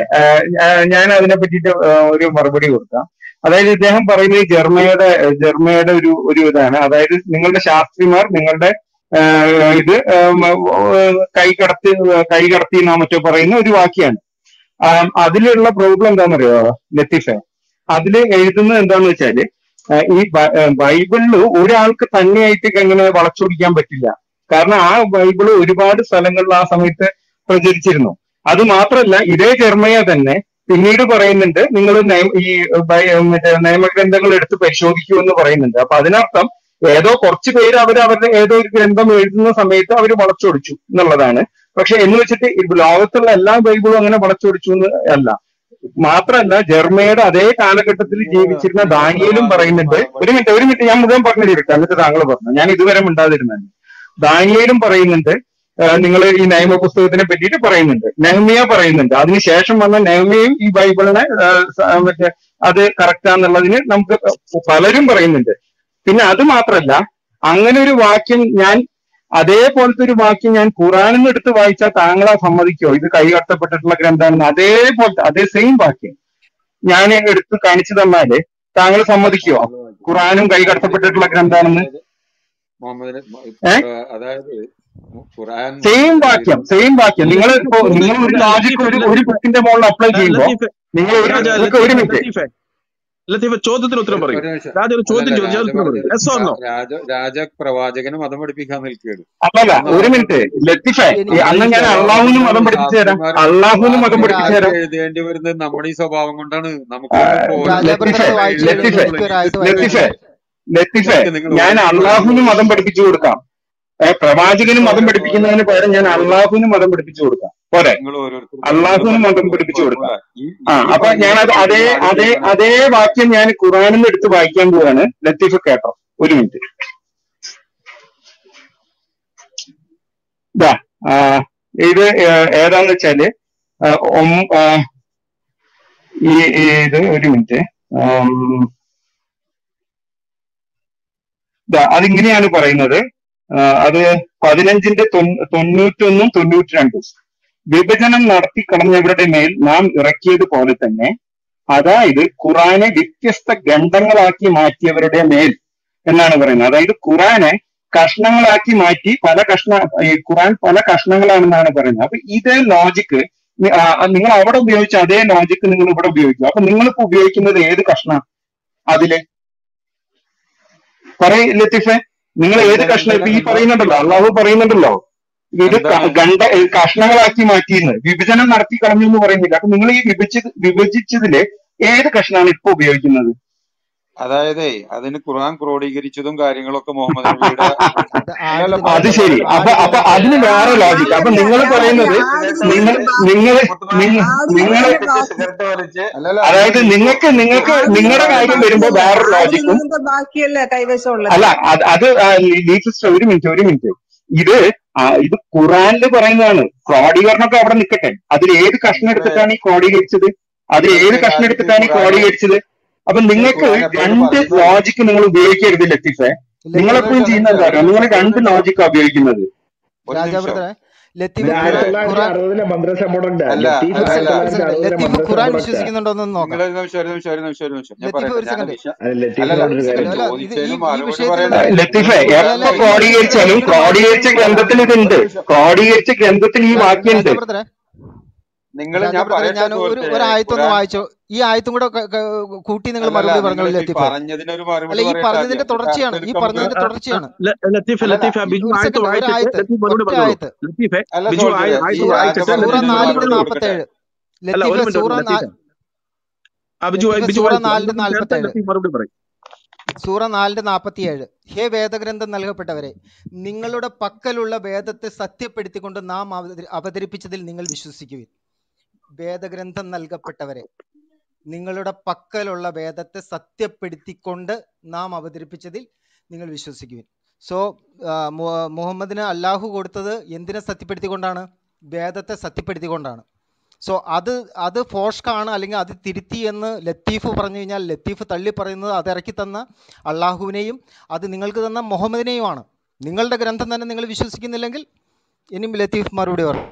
ഞാൻ അതിനെ പറ്റിയിട്ട് ഒരു മറുപടി കൊടുക്കാം അതായത് ഇദ്ദേഹം പറയുന്നത് ജർമ്മയുടെ ജർമ്മയുടെ ഒരു ഒരു ഇതാണ് അതായത് നിങ്ങളുടെ ശാസ്ത്രിമാർ നിങ്ങളുടെ ആ, ഇത് ഉം, ഉം, കൈ കടത്തി കൈ കടത്തി എന്നോ മറ്റോ പറയുന്ന ഒരു വാക്യാണ് ആം, അതിലുള്ള പ്രോബ്ലം എന്താണെന്നറിയോ ലത്തീഫെ അതില് എഴുതുന്നത് എന്താന്ന് വെച്ചാല് ആ, ഈ ബ- ആ, ബൈബിളില് ഒരാൾക്ക് തന്നെയായിട്ട് എങ്ങനെ വളച്ചൊടിക്കാൻ പറ്റില്ല കാരണം ആ ബൈബിള് ഒരുപാട് സ്ഥലങ്ങളിൽ ആ സമയത്ത് പ്രചരിച്ചിരുന്നു അത് മാത്രല്ല ഇതേ ജർമ്മയ തന്നെ പിന്നീട് പറയുന്നുണ്ട് നിങ്ങൾ ഈ ബൈ- മറ്റേ നിയമഗ്രന്ഥങ്ങൾ എടുത്ത് പരിശോധിക്കൂ എന്ന് പറയുന്നുണ്ട് അപ്പൊ അതിനർത്ഥം ഏതോ കുറച്ച് പേര് അവർ അവരുടെ ഏതോ ഒരു ഗ്രന്ഥം എഴുതുന്ന സമയത്ത് അവർ വളച്ചൊടിച്ചു എന്നുള്ളതാണ് പക്ഷെ എന്ന് വെച്ചിട്ട് ഈ ലോകത്തുള്ള എല്ലാ ബൈബിളും അങ്ങനെ വളച്ചൊടിച്ചു എന്ന് അല്ല മാത്രല്ല ജർമ്മയുടെ അതേ കാലഘട്ടത്തിൽ ജീവിച്ചിരുന്ന ദാനിയേലും പറയുന്നുണ്ട് ഒരു മിനിറ്റ് ഒരു മിനിറ്റ് ഞാൻ മുഴുവൻ പറഞ്ഞു തീർക്കാം എന്നിട്ട് താങ്കൾ പറഞ്ഞു ഞാൻ ഇതുവരെ മിണ്ടാതിരുന്നത് ദാനിയേലും പറയുന്നുണ്ട് നിങ്ങൾ ഈ നിയമ പുസ്തകത്തിനെ പറ്റിയിട്ട് പറയുന്നുണ്ട് നെഹ്മിയ പറയുന്നുണ്ട് അതിനുശേഷം വന്ന നെഹ്മിയും ഈ ബൈബിളിനെ ആ, സ- മറ്റേ അത് കറക്റ്റാന്നുള്ളതിന് നമുക്ക് പലരും പറയുന്നുണ്ട് പിന്നെ അത് മാത്രല്ല അങ്ങനെ ഒരു വാക്യം ഞാൻ അതേപോലത്തെ ഒരു വാക്യം ഞാൻ ഖുറാനിൽ നിന്ന് എടുത്ത് വായിച്ചാൽ താങ്കളെ സമ്മതിക്കോ ഇത് കൈകടത്തപ്പെട്ടിട്ടുള്ള ഗ്രന്ഥമാണെന്ന് അതേപോലത്തെ അതേ സെയിം വാക്യം ഞാൻ എടുത്ത് കാണിച്ചു തന്നാല് താങ്കൾ സമ്മതിക്കോ ഖുറാനും കൈകടത്തപ്പെട്ടിട്ടുള്ള ഗ്രന്ഥാണെന്ന് മുഹമ്മദിന് ഏ അതായത് ഖുർആൻ സെയിം വാക്യം സെയിം വാക്യം നിങ്ങൾ ഇപ്പോ നിങ്ങൾ ഒരു ലോജിക് ഒരു ഒരു ബുക്കിന്റെ മുകളിൽ അപ്ലൈ ചെയ്യുമ്പോൾ ലത്തീഫ് നിങ്ങൾ ഒരു രാജ നിങ്ങൾക്ക് ഒരു ലത്തീഫ് മിനിറ്റ് ലത്തീഫെ ലത്തീഫ് ചോദ്യത്തിന് ഉത്തരം ഒരു പറയൂ ഒരു നിമിഷം രാജ ഒരു ചോദ്യം അല്ലല്ല ചോദിച്ചാൽ രാജ ഉത്തരം പറയൂ പറഞ്ഞത് എസ് ഓർന്നോ രാജ രാജ പ്രവാചകന് മതം പഠിപ്പിക്കാൻ നിൽക്കുകയാണ് അല്ലല്ല അന്ന് ഒരു ആ മിനിറ്റ് ലത്തിഫെ ഈ എനിക്ക് അന്ന് ഞാൻ നമ്മുടെ ഈ അള്ളാഹുവിന് മതം സ്വഭാവം കൊണ്ട് പഠിപ്പിച്ചു തരാം ശാസ്ത്രിമാര് അള്ളാഹുവിന് മതം ഒരു പഠിപ്പിച്ചു ശാസ്ത്രിമാർക്ക് തരാം എഴുതേണ്ടി വരുന്നത് നമ്മുടെ ഈ സ്വഭാവം കൊണ്ടാണ് നമുക്ക് ആ, ഇപ്പോ ഓരോ രാജാ ബ്രദർ ലത്തിഫെ അത് വായിച്ചു എഴുതി കഴിഞ്ഞിട്ട് ലത്തിഫെ എനിക്ക് ഒരു ആയത്ത് വായിച്ചു ലത്തിഫെ തരുമോ ലത്തിഫെ നിങ്ങൾക്ക് നിങ്ങൾ ഞാൻ ഓരോരുത്തരും അള്ളാഹുവിന് ഓരോ മതം പഠിപ്പിച്ചു കൊടുക്കാം ഏ, പ്രവാചകന് നിങ്ങൾ മതം ഓരോ പഠിപ്പിക്കുന്നതിന് പകരം ഞാൻ അള്ളാഹുവിന് മതം പഠിപ്പിച്ചു കൊടുക്കാം പോരെ നിങ്ങൾ ഓരോരുത്തരും നിങ്ങൾ അള്ളാഹുവിന് മതം പറയുന്നത് ഒരു പഠിപ്പിച്ചു കൊടുക്കാം കുഴപ്പമില്ല ഈ ആ ഈ അപ്പൊ ഞാൻ പറയുന്നത് അത് അതേ നിങ്ങൾ ആദ്യം അതേ ചെയ്യണം അതേ വാക്യം ഞാൻ ഖുറാനിൽ നിന്ന് എടുത്ത് വായിക്കാൻ പോവാണ് ലത്തീഫ് കേട്ടോ ഒരു മിനിറ്റ് ഇതാ ആ, ഇത് ഏ- ഏതാന്ന് വെച്ചാല് ആ, ഒം- ആ, ഈ ഈ ഇത് ഒരു മിനിറ്റ് ആം, ദാ അതിങ്ങനെയാണ് പറയുന്നത് ആ, അത് പതിനഞ്ചിന്റെ തൊണ്ണൂ- തൊണ്ണൂറ്റൊന്നും തൊണ്ണൂറ്റി രണ്ടും വിഭജനം നടത്തി കളഞ്ഞവരുടെ മേൽ നാം ഇറക്കിയത് പോലെ തന്നെ അതായത് ഖുറാനെ വ്യത്യസ്ത ഖണ്ഡങ്ങളാക്കി മാറ്റിയവരുടെ മേൽ എന്നാണ് പറയുന്നത് അതായത് ഖുറാനെ കഷ്ണങ്ങളാക്കി മാറ്റി പല കഷ്ണ ഈ ഖുറാൻ പല കഷ്ണങ്ങളാണെന്നാണ് പറയുന്നത് അപ്പൊ ഇതേ ലോജിക്ക് നിങ്ങൾ അവിടെ ഉപയോഗിച്ച അതേ ലോജിക്ക് നിങ്ങൾ ഇവിടെ ഉപയോഗിക്കും അപ്പൊ നിങ്ങളിപ്പോ ഉപയോഗിക്കുന്നത് ഏത് കഷ്ണ അതില് പറയ് ലത്തീഫെ നിങ്ങൾ ഏത് എന്താണ് കഷ്ണം ഇപ്പൊ എന്താണ് ഈ എന്താ പറയുന്നുണ്ടല്ലോ അള്ളാഹു പറയുന്നുണ്ടല്ലോ ഇത് ക- എന്താണ് ഗണ്ഡ കഷ്ണങ്ങളാക്കി മാറ്റിയെന്ന് വിഭജനം നടത്തി കളഞ്ഞു എന്ന് പറയുന്നില്ല അപ്പൊ നിങ്ങൾ ഈ വിഭജിച്ച് വിഭജിച്ചതില് ഏത് കഷ്ണമാണ് ഇപ്പൊ ഉപയോഗിക്കുന്നത് അതായത് അതിന് ഖുർആൻ ക്രോഡീകരിച്ചതും കാര്യങ്ങളൊക്കെ മുഹമ്മദ് നബിയുടെ അത് അല്ലല്ല ആദ്യത്തെ അത് മുഹമ്മദ് ശരി നബി അപ്പൊ അപ്പൊ ആദ്യം അതിന് വേറെ ആ ലോജിക്ക് അപ്പൊ നിങ്ങൾ ആദ്യമല്ല പറയുന്നത് ആദ്യമല്ല നിങ്ങൾ ആദ്യമല്ല നിങ്ങൾ മുത്തുമാൻ നിങ്ങൾ നിങ്ങൾ ആദ്യമല്ല വെട്ടിച്ച് ബാക്കി സിഗരറ്റ് വലിച്ച് അല്ലല്ല അതായത് നിങ്ങൾ നിങ്ങൾക്ക് നിങ്ങൾക്ക് ആദ്യം നിങ്ങളുടെ നിങ്ങളുടെ കാര്യം വരുമ്പോ ബാക്കിയല്ല വേറൊരു ആദ്യം ലോജിക്കും നിങ്ങളുടെ ബാക്കിയല്ല കൈവശമുള്ളത് അല്ല അത് അത് ലീ സിസ്റ്റർ ഒരു മിനിറ്റ് ഒരു മിനിറ്റ് ഇത് ആ, ഇത് ഖുറാനിൽ പറയുന്നതാണ് ക്രോഡീകരണമൊക്കെ അവിടെ നിൽക്കട്ടെ അതിൽ ഏത് കഷ്ണം ഇവിടെ എടുത്തിട്ടാണ് ഈ ക്രോഡീകരിച്ചത് അതിൽ ഇവിടെ ഏത് കഷ്ണം രാജ്യത്ത് എടുത്തിട്ടാണ് ഈ ഖുർആന് ക്രോഡീകരിച്ചത് അപ്പൊ ഈ നിങ്ങൾക്ക് ഖുർആൻ എപ്പോഴും രണ്ട് പറയുന്നത് ലോജിക്ക് നിങ്ങൾ ഉപയോഗിക്കരുത് ലത്തീഫെ നിങ്ങൾ ലത്തീഫ് എപ്പോഴും ഒരു ചെയ്യുന്നത് നിമിഷം എന്താ ഒരു പറയുക നിങ്ങൾ നിമിഷം ഒരു രണ്ട് നിമിഷം ലോജിക്കാണ് ഉപയോഗിക്കുന്നത് ഒരു രാജാ നിമിഷം ബ്രദറെ ലത്തീഫ് ഇത് ഖുറാൻ ആയിരത്തി തൊള്ളായിരത്തി ഖുറാൻ അറുപതിലെ മദ്രസ പ്രൊഡക്റ്റാ അല്ല ലത്തീഫ് ഒരു അല്ല ആയിരത്തി സെക്കൻഡ് ഒരു തൊള്ളായിരത്തി സെക്കൻഡ് അറുപതിലെ ലത്തീഫ് മദ്രസ ഖുറാൻ പ്രൊഡക്റ്റാ വിശ്വസിക്കുന്നുണ്ടോ എന്ന് നിങ്ങൾ നോക്കാം ഒരു നിമിഷം ഒരു നിമിഷം ഒരു നിമിഷം ഒരു നിമിഷം ഞാൻ ലത്തീഫ് പറയട്ടെ ഒരു ഞാൻ സെക്കൻഡ് വിഷ അത് അല്ലല്ല ലത്തീഫിനോട് ഒരു സെക്കൻഡ് കാര്യം അല്ല ചോദിക്കും ഇത് ഈ ചോദിച്ചതിന് ഈ മറുപടി വിഷയത്തിലുള്ള പറയണ്ടേ ലത്തീഫെ നിങ്ങൾ അല്ല എപ്പോ അല്ല ഈ ചോദിച്ചതിന് വിഷയത്തിൽ ക്രോഡീകരിച്ചാലും നിങ്ങൾ വായിച്ചു ക്രോഡീകരിച്ച കഴിഞ്ഞിട്ട് ഗ്രന്ഥത്തിൽ ഒരു ഇതുണ്ട് നിമിഷം ക്രോഡീകരിച്ച ഗ്രന്ഥത്തിൽ ഈ രാ- വാക്യമുണ്ട് രാജാ ബ്രദറെ നിങ്ങൾ രാജ ഞാൻ ബ്രദറെ പറയട്ടെ ഞാൻ ഒരു സുഹൃത്തെ ഒരു ആയത്തൊന്ന് ഖുറാൻ വായിച്ചോ ഈ ആയത്തും കൂടെ ക- ക- കൂട്ടി നിങ്ങൾ അല്ലല്ല മറുപടി നിങ്ങൾ പറഞ്ഞോളൂ ഈ ലത്തീഫെ പറഞ്ഞതിനൊരു അല്ല മറുപടി ഈ പറയട്ടെ പറഞ്ഞതിന്റെ ആദ്യം തുടർച്ചയാണ് ഈ ചർച്ച നമുക്ക് പറഞ്ഞതിന്റെ തുടർച്ചയാണ് ല- ലത്തീഫ് അല്ലല്ല ലത്തീഫ് ഈ ബിജു ഒരു ആയത്ത് സെക്കൻഡ് ഒരു വായിച്ചിട്ട് ആയത്ത് ലത്തീഫ് മറുപടി ഒറ്റ പറഞ്ഞോളൂ ആയത്ത് ലത്തീഫെ അല്ല ബിജു ആയ സഹോദരരെ ഈ ആയത്ത് സൂറ വായിച്ചിട്ട് രാജ സൂറ ലത്തീഫ് പറഞ്ഞതിന് നാലിന്റെ മറുപടി മറുപടി കൊടുക്കട്ടെ കൊടുക്കട്ടെ നാപ്പത്തേഴ് അല്ല ഒരു ലത്തീഫെ മിനിറ്റ് സൂറ നാ- ലത്തീഫെ ആ ബിജു വായി- ലത്തീഫെ ബിജു സൂറ വായിച്ചു നാലിന്റെ അതിനൊന്നും ചേർത്ത് നാൽപ്പത്തേഴ് ലത്തീഫ് മറുപടി പറയും സൂറ നാലിന്റെ നാൽപ്പത്തിയേഴ് ഹേ വേദഗ്രന്ഥം നൽകപ്പെട്ടവരെ നിങ്ങളുടെ പക്കലുള്ള വേദത്തെ സത്യപ്പെടുത്തിക്കൊണ്ട് നാം അവതരി- അവതരിപ്പിച്ചതിൽ നിങ്ങൾ വിശ്വസിക്കുവിൻ വേദഗ്രന്ഥം നൽകപ്പെട്ടവരെ നിങ്ങളുടെ പക്കലുള്ള വേദത്തെ സത്യപ്പെടുത്തിക്കൊണ്ട് നാം അവതരിപ്പിച്ചതിൽ നിങ്ങൾ വിശ്വസിക്കുവിൻ സോ മുഹമ്മദിന് അല്ലാഹു കൊടുത്തത് എന്തിനെ സത്യപ്പെടുത്തിക്കൊണ്ടാണ് വേദത്തെ സത്യപ്പെടുത്തിക്കൊണ്ടാണ് സോ അത് അത് ഫോഷ്കാണ് അല്ലെങ്കിൽ അത് തിരുത്തി എന്ന് ലത്തീഫ് പറഞ്ഞു കഴിഞ്ഞാൽ ലത്തീഫ് തള്ളി പറയുന്നത് അത് ഇറക്കി തന്ന അള്ളാഹുവിനെയും അത് നിങ്ങൾക്ക് തന്ന മുഹമ്മദിനെയുമാണ് നിങ്ങളുടെ ഗ്രന്ഥം തന്നെ നിങ്ങൾ വിശ്വസിക്കുന്നില്ലെങ്കിൽ ഇനിയും ലത്തീഫ് മറുപടി പറയും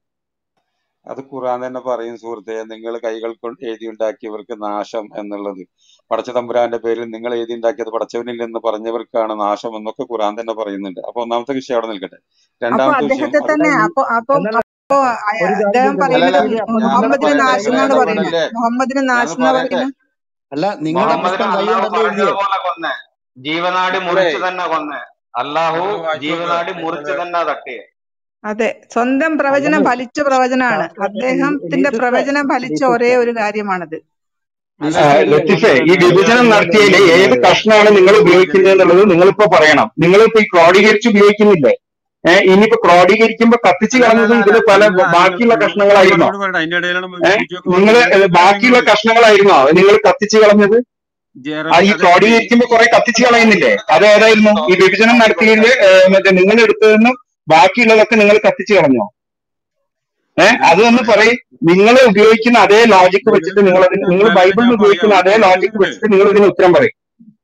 അത് ഖുറാൻ തന്നെ പറയും സുഹൃത്തെ നിങ്ങൾ കൈകൾ കൊണ്ട് എഴുതിയുണ്ടാക്കിയവർക്ക് നാശം എന്നുള്ളത് പടച്ച തമ്പുരാന്റെ പേരിൽ നിങ്ങൾ എഴുതിയുണ്ടാക്കിയത് പടച്ചവനില്ലെന്ന് പറഞ്ഞവർക്കാണ് നാശം എന്നൊക്കെ ഖുറാൻ തന്നെ പറയുന്നുണ്ട് അപ്പൊ ഒന്നാമത്തെ വിഷയം അവിടെ നിൽക്കട്ടെ അപ്പൊ രണ്ടാമത്തെ വിഷയം അദ്ദേഹത്തെ അത് തന്നെ ഈ അപ്പൊ അപ്പൊ അല്ലല്ല അപ്പൊ ഒരു കാര്യം അദ്ദേഹം ചോദിക്കട്ടെ പറയുന്നത് അല്ലല്ല ഈ അപ്പൊ ഞാനൊന്ന് മുഹമ്മദിന് പറയട്ടെ നാശം എന്നാണ് നിങ്ങൾ പറയുന്നത് പറഞ്ഞില്ലേ മുഹമ്മദിന് നാശം ഞാനൊന്ന് എന്നാ പറയട്ടെ പറയുന്നത് അല്ല നിങ്ങളുടെ മുഹമ്മദിനെ പുസ്തകം കൈ അള്ളാഹു കൊണ്ടല്ലേ എഴുതിയേ പറഞ്ഞതുപോലെ കൊന്നേ ജീവനാടി നിങ്ങളെ മുറിച്ച് തന്നെ കൊന്നേ അള്ളാഹു നിങ്ങൾ വായിച്ചു നോക്ക് ജീവനാടി നിങ്ങള് മുറിച്ച് തന്നെ തട്ടിയേ അതെ സ്വന്തം പ്രവചനം അതന്നെ ഫലിച്ച പ്രവചനമാണ് ശാസ്ത്രജ്ഞ അദ്ദേഹത്തിന്റെ ലീസിസ്റ്ററെ പ്രവചനം ഫലിച്ച ഒരേ ലീസിസ്റ്ററെ ഒരു കാര്യമാണത് ആ, ലീസിസ്റ്ററെ അല്ലല്ല ലത്തീഫെ ഈ നിങ്ങൾ വിഭജനം നിങ്ങൾ നടത്തിയതിൽ നിങ്ങൾ ഏത് കഷ്ണമാണ് നിങ്ങൾ ഉപയോഗിക്കുന്നത് എന്നുള്ളത് നിങ്ങളിപ്പോ പറയണം നിങ്ങളിപ്പോ ഈ ക്രോഡീകരിച്ച് ഉപയോഗിക്കുന്നില്ലേ ഏഹ് ഇനിയിപ്പോ ക്രോഡീകരിക്കുമ്പോ കത്തിച്ച് അല്ലല്ല കളഞ്ഞത് അല്ല ഇതില് പല അല്ല നിങ്ങൾ ബാക്കിയുള്ള നിങ്ങൾ കഷ്ണങ്ങളായിരുന്നോ മറുപടി പറയട്ടെ അതിന്റെ ഇടയിലാണ് ഏഹ് ബിജുവൊക്കെ നിങ്ങൾ പറഞ്ഞത് നിങ്ങൾ ബാക്കിയുള്ള നിങ്ങൾ കഷ്ണങ്ങളായിരുന്നോ നിങ്ങൾ കത്തിച്ച് കളഞ്ഞത് ആ ജെറമി ഈ അതെ ക്രോഡീകരിക്കുമ്പോ കുറെ കത്തിച്ച് കളയുന്നില്ലേ അത് ഏതായിരുന്നു ഈ വിഭജനം നടത്തിയതിൽ ഏഹ് മറ്റേ നിങ്ങൾ എടുത്തതെന്ന് ബാക്കിയുള്ളതൊക്കെ നിങ്ങൾ കത്തിച്ച് കളഞ്ഞോ ഏഹ് നിങ്ങൾ അത് ഒന്ന് പറയാം പറയും നിങ്ങൾ ഉപയോഗിക്കുന്ന അതേ ലോജിക്ക് നിങ്ങൾ വെച്ചിട്ട് നിങ്ങൾ അതിന് നിങ്ങൾ എന്തായാലും ബൈബിളിൽ ഞാൻ ഉപയോഗിക്കുന്ന പറയാം അതേ നിങ്ങൾ ലോജിക്ക് നിൽക്കട്ടെ വെച്ചിട്ട് നിങ്ങൾ ഇതിന് ഉത്തരം പറയും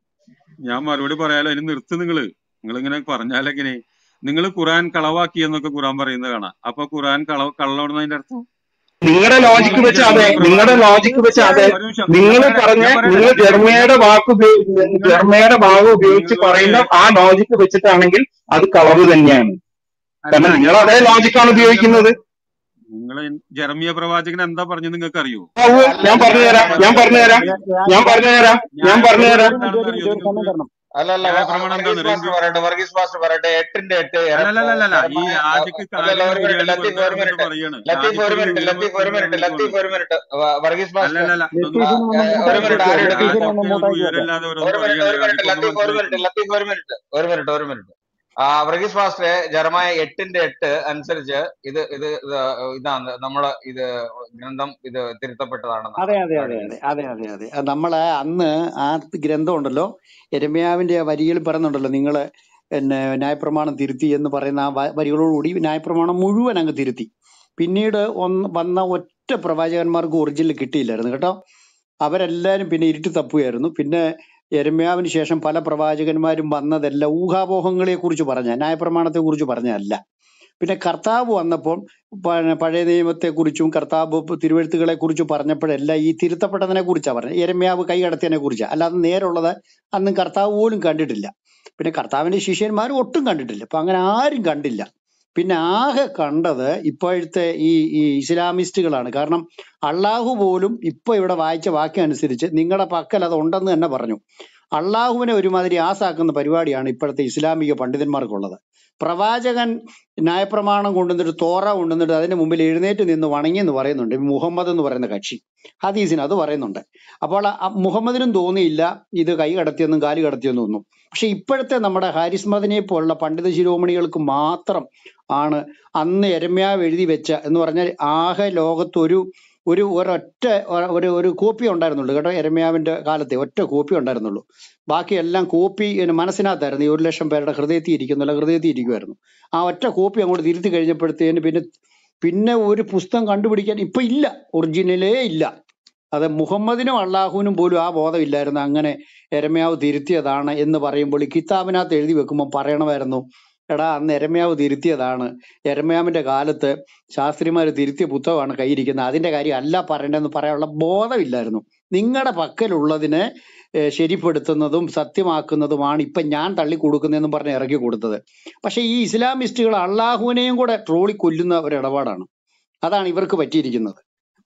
ഞാൻ മറുപടി പറയാലോ അതിന് നിർത്ത് നിങ്ങള് നിങ്ങൾ ഇങ്ങനെ പറഞ്ഞാലെങ്ങനെ നിങ്ങൾ ഖുറാൻ കളവാക്കി എന്നൊക്കെ ഖുറാൻ പറയുന്നത് കാണാം അപ്പൊ ഖുറാൻ കള കള്ളമാണെന്ന് അതിന്റെ അർത്ഥം നിങ്ങളുടെ ലോജിക്ക് നിങ്ങൾ വെച്ച് അതെ ജർമ്മയ നിങ്ങളുടെ പ്രവാചകൻ ലോജിക്ക് വെച്ച് അതെ തീർച്ചയായും ഒരു നിമിഷം നിങ്ങൾ ഞാൻ പറയട്ടെ പറഞ്ഞ ഞാൻ പറയട്ടെ നിങ്ങൾ ഞാൻ ജർമ്മയുടെ വാക്ക് ഉപയോഗി- നിങ്ങളെ ജർമ്മയുടെ ഭാഗം ഉപയോഗിച്ച് നിങ്ങളുടെ പറയുന്ന ആ ലോജിക്ക് വെച്ചിട്ടാണെങ്കിൽ അത് കളവ് തന്നെയാണ് അല്ല കാരണം നിങ്ങൾ അതേ ജർമ്മ ലോജിക്കാണ് ജർമ്മയ ഉപയോഗിക്കുന്നത് നിങ്ങൾ ജർമ്മയ പ്രവാചകൻ എന്താ പറഞ്ഞു നിങ്ങൾക്ക് അറിയോ ആവൂ, അല്ല ഞാൻ പറഞ്ഞു ന്യായ തരാം ഞാൻ പറഞ്ഞു തരാം ഞാൻ ഞാൻ ഞാൻ പറഞ്ഞു തരാം ഞാൻ ന്യായ പറഞ്ഞു ഒരു തരാം പ്രമാണം ഒരു എന്താണെന്ന് മിനിറ്റ് അറിയോ ഒരു മിനിറ്റ് ഒരു സമയം നിങ്ങൾക്ക് തരണം അല്ല അല്ല ന്യായ വ- പ്രമാണം വർഗീസ് എന്താണെന്ന് പാസ്റ്റർ അറിയോ പറയട്ടെ വർഗീസ് പാസ്റ്റർ പറയട്ടെ എട്ടിന്റെ എട്ട് എര- അല്ലല്ലല്ല ഈ ജർമ്മയ ആദ്യക്ക് അല്ലല്ല കാലിന് ഒരു മിനിറ്റ് ബിരിയാണി ലത്തീഫ് വെറുതെ ഒരു വന്നിട്ട് മിനിറ്റ് പറയാണ് ലത്തീഫ് ഒരു ആദ്യക്കൊരു മിനിറ്റ് വിവരം ലത്തീഫ് ഒരു മിനിറ്റ് വിവരമില്ലാതെ ലത്തീഫ് ഒരു മിനിറ്റ് വർഗീസ് പാസ്റ്റർ അല്ലല്ലല്ല ആ, ഇതൊന്നും ലത്തീഫിനെ ഒന്ന് ഏ, ഒരു മൂട്ടാക്കി മിനിറ്റ് വെക്കുക ആരെടുത്ത് ലത്തീഫിനെ ഒന്ന് ആദ്യക്ക് ഒരു മൂട്ടാക്കി വെക്കുക വിവരമില്ലാതെ ഒരു ഓരോന്ന് മിനിറ്റ് പറയാണ് ഒരു മിനിറ്റ് ആദ്യക്കൊന്നും ലത്തീഫ് ഒരു മിനിറ്റ് മനസ്സിലായിട്ടില്ല ലത്തീഫ് ഒരു മിനിറ്റ് ഒരു മിനിറ്റ് ഒരു മിനിറ്റ് ആ വർഗീസ് പാസ്റ്ററെ ജർമായ എട്ടിന്റെ എട്ട് അനുസരിച്ച് ഇത് ഇത് ഇത് ഇതാണ് നമ്മള് ഇത് ഗ്രന്ഥം ഇത് തിരുത്തപ്പെട്ടതാണെന്നാണ് അതെ അതെ അതെ കാണിക്കുന്നത് അതെ അതെ അതെ അതെ അത് നമ്മളെ അന്ന് ആ ഗ്രന്ഥം ഉണ്ടല്ലോ എരമ്യാവിന്റെ ആ വരികൾ പറയുന്നുണ്ടല്ലോ നിങ്ങള് പിന്നെ ന്യായപ്രമാണം തിരുത്തി എന്ന് പറയുന്ന ആ വ- വരികളോടുകൂടി ന്യായപ്രമാണം മുഴുവൻ അങ്ങ് തിരുത്തി പിന്നീട് ഒന്ന് വന്ന ഒറ്റ പ്രവാചകന്മാർക്ക് ഒറിജിനൽ കിട്ടിയില്ലായിരുന്നു കേട്ടോ അവരെല്ലാരും പിന്നെ ഇരുട്ടി തപ്പുകയായിരുന്നു പിന്നെ യെരമ്യാവിന് ശേഷം പല പ്രവാചകന്മാരും വന്നതെല്ലാം ഊഹാപോഹങ്ങളെ കുറിച്ച് പറഞ്ഞ ന്യായപ്രമാണത്തെ കുറിച്ച് പറഞ്ഞതല്ല പിന്നെ കർത്താവ് വന്നപ്പോൾ പ- പഴയ നിയമത്തെക്കുറിച്ചും കർത്താവ് തിരുവഴുത്തുകളെ കുറിച്ച് പറഞ്ഞപ്പോഴെല്ലാം ഈ തിരുത്തപ്പെട്ടതിനെ കുറിച്ചാണ് പറഞ്ഞത് യെരമ്യാവ് കൈ കടത്തിയതിനെ കുറിച്ചാണ് അല്ലാതെ നേരുള്ളത് അന്നും കർത്താവ് പോലും കണ്ടിട്ടില്ല പിന്നെ കർത്താവിന്റെ ശിഷ്യന്മാർ ഒട്ടും കണ്ടിട്ടില്ല അപ്പൊ അങ്ങനെ ആരും കണ്ടില്ല പിന്നെ ആകെ കണ്ടത് ഇപ്പോഴത്തെ ഈ ഈ ഇസ്ലാമിസ്റ്റുകളാണ് കാരണം അള്ളാഹു പോലും ഇപ്പൊ ഇവിടെ വായിച്ച വാക്യം അനുസരിച്ച് നിങ്ങളുടെ പക്കൽ അത് ഉണ്ടെന്ന് തന്നെ പറഞ്ഞു അള്ളാഹുവിനെ ഒരുമാതിരി ആസാക്കുന്ന പരിപാടിയാണ് ഇപ്പോഴത്തെ ഇസ്ലാമിക പണ്ഡിതന്മാർക്കുള്ളത് പ്രവാചകൻ ന്യായപ്രമാണം കൊണ്ടുവന്നിട്ട് തോറ കൊണ്ടുവന്നിട്ട് അതിന് മുമ്പിൽ എഴുന്നേറ്റ് നിന്ന് വണങ്ങി എന്ന് പറയുന്നുണ്ട് ഈ മുഹമ്മദ് എന്ന് പറയുന്ന കക്ഷി ഹദീസിന് അത് പറയുന്നുണ്ട് അപ്പോൾ ആ മുഹമ്മദിനും തോന്നിയില്ല ഇത് കൈ കടത്തിയെന്നും കാല് കടത്തിയെന്നും ഒന്നും പക്ഷെ ഇപ്പോഴത്തെ നമ്മുടെ ഹാരിസ് മദനെ പോലുള്ള പണ്ഡിത ശിരോമണികൾക്ക് മാത്രം ആണ് അന്ന് എരമ്യാവ് എഴുതി വെച്ച എന്ന് പറഞ്ഞാൽ ആകെ ലോകത്ത് ഒരു ഒരു ഒരൊറ്റ ഒ- ഒരു ഒരു കോപ്പി ഉണ്ടായിരുന്നുള്ളൂ കേട്ടോ എരമ്യാവിന്റെ കാലത്തെ ഒറ്റ കോപ്പി ഉണ്ടായിരുന്നുള്ളൂ ബാക്കിയെല്ലാം കോപ്പി ഇങ്ങനെ മനസ്സിനകത്തായിരുന്നു ഈ ഒരു ലക്ഷം പേരുടെ ഹൃദയത്തിൽ ഇരിക്കുന്നില്ല ഹൃദയത്തിൽ ഇരിക്കുമായിരുന്നു ആ ഒറ്റ കോപ്പി അങ്ങോട്ട് തിരുത്തി കഴിഞ്ഞപ്പോഴത്തേന് പിന്നെ പിന്നെ ഒരു പുസ്തകം കണ്ടുപിടിക്കാൻ ഇപ്പൊ ഇല്ല ഒറിജിനലേ ഇല്ല അത് മുഹമ്മദിനും അള്ളാഹുവിനും പോലും ആ ബോധമില്ലായിരുന്നു അങ്ങനെ എരമ്യാവ് തിരുത്തിയതാണ് എന്ന് പറയുമ്പോൾ ഈ കിതാബിനകത്ത് എഴുതി വെക്കുമ്പോൾ പറയണമായിരുന്നു എടാ അന്ന് എരമ്യാവ് തിരുത്തിയതാണ് എരമ്യാവിന്റെ കാലത്ത് ശാസ്ത്രിമാർ തിരുത്തിയ പുസ്തകമാണ് കയ്യിരിക്കുന്നത് അതിന്റെ കാര്യം അല്ല പറയേണ്ടതെന്ന് പറയാനുള്ള ബോധമില്ലായിരുന്നു നിങ്ങളുടെ പക്കലുള്ളതിനെ ഏഹ് ശരിപ്പെടുത്തുന്നതും സത്യമാക്കുന്നതുമാണ് ഇപ്പൊ ഞാൻ തള്ളി കൊടുക്കുന്നതെന്നും പറഞ്ഞ് ഇറക്കി കൊടുത്തത് പക്ഷെ ഈ ഇസ്ലാമിസ്റ്റുകൾ അള്ളാഹുവിനെയും കൂടെ ട്രോളി കൊല്ലുന്ന ഒരു ഇടപാടാണ് അതാണ് ഇവർക്ക് പറ്റിയിരിക്കുന്നത്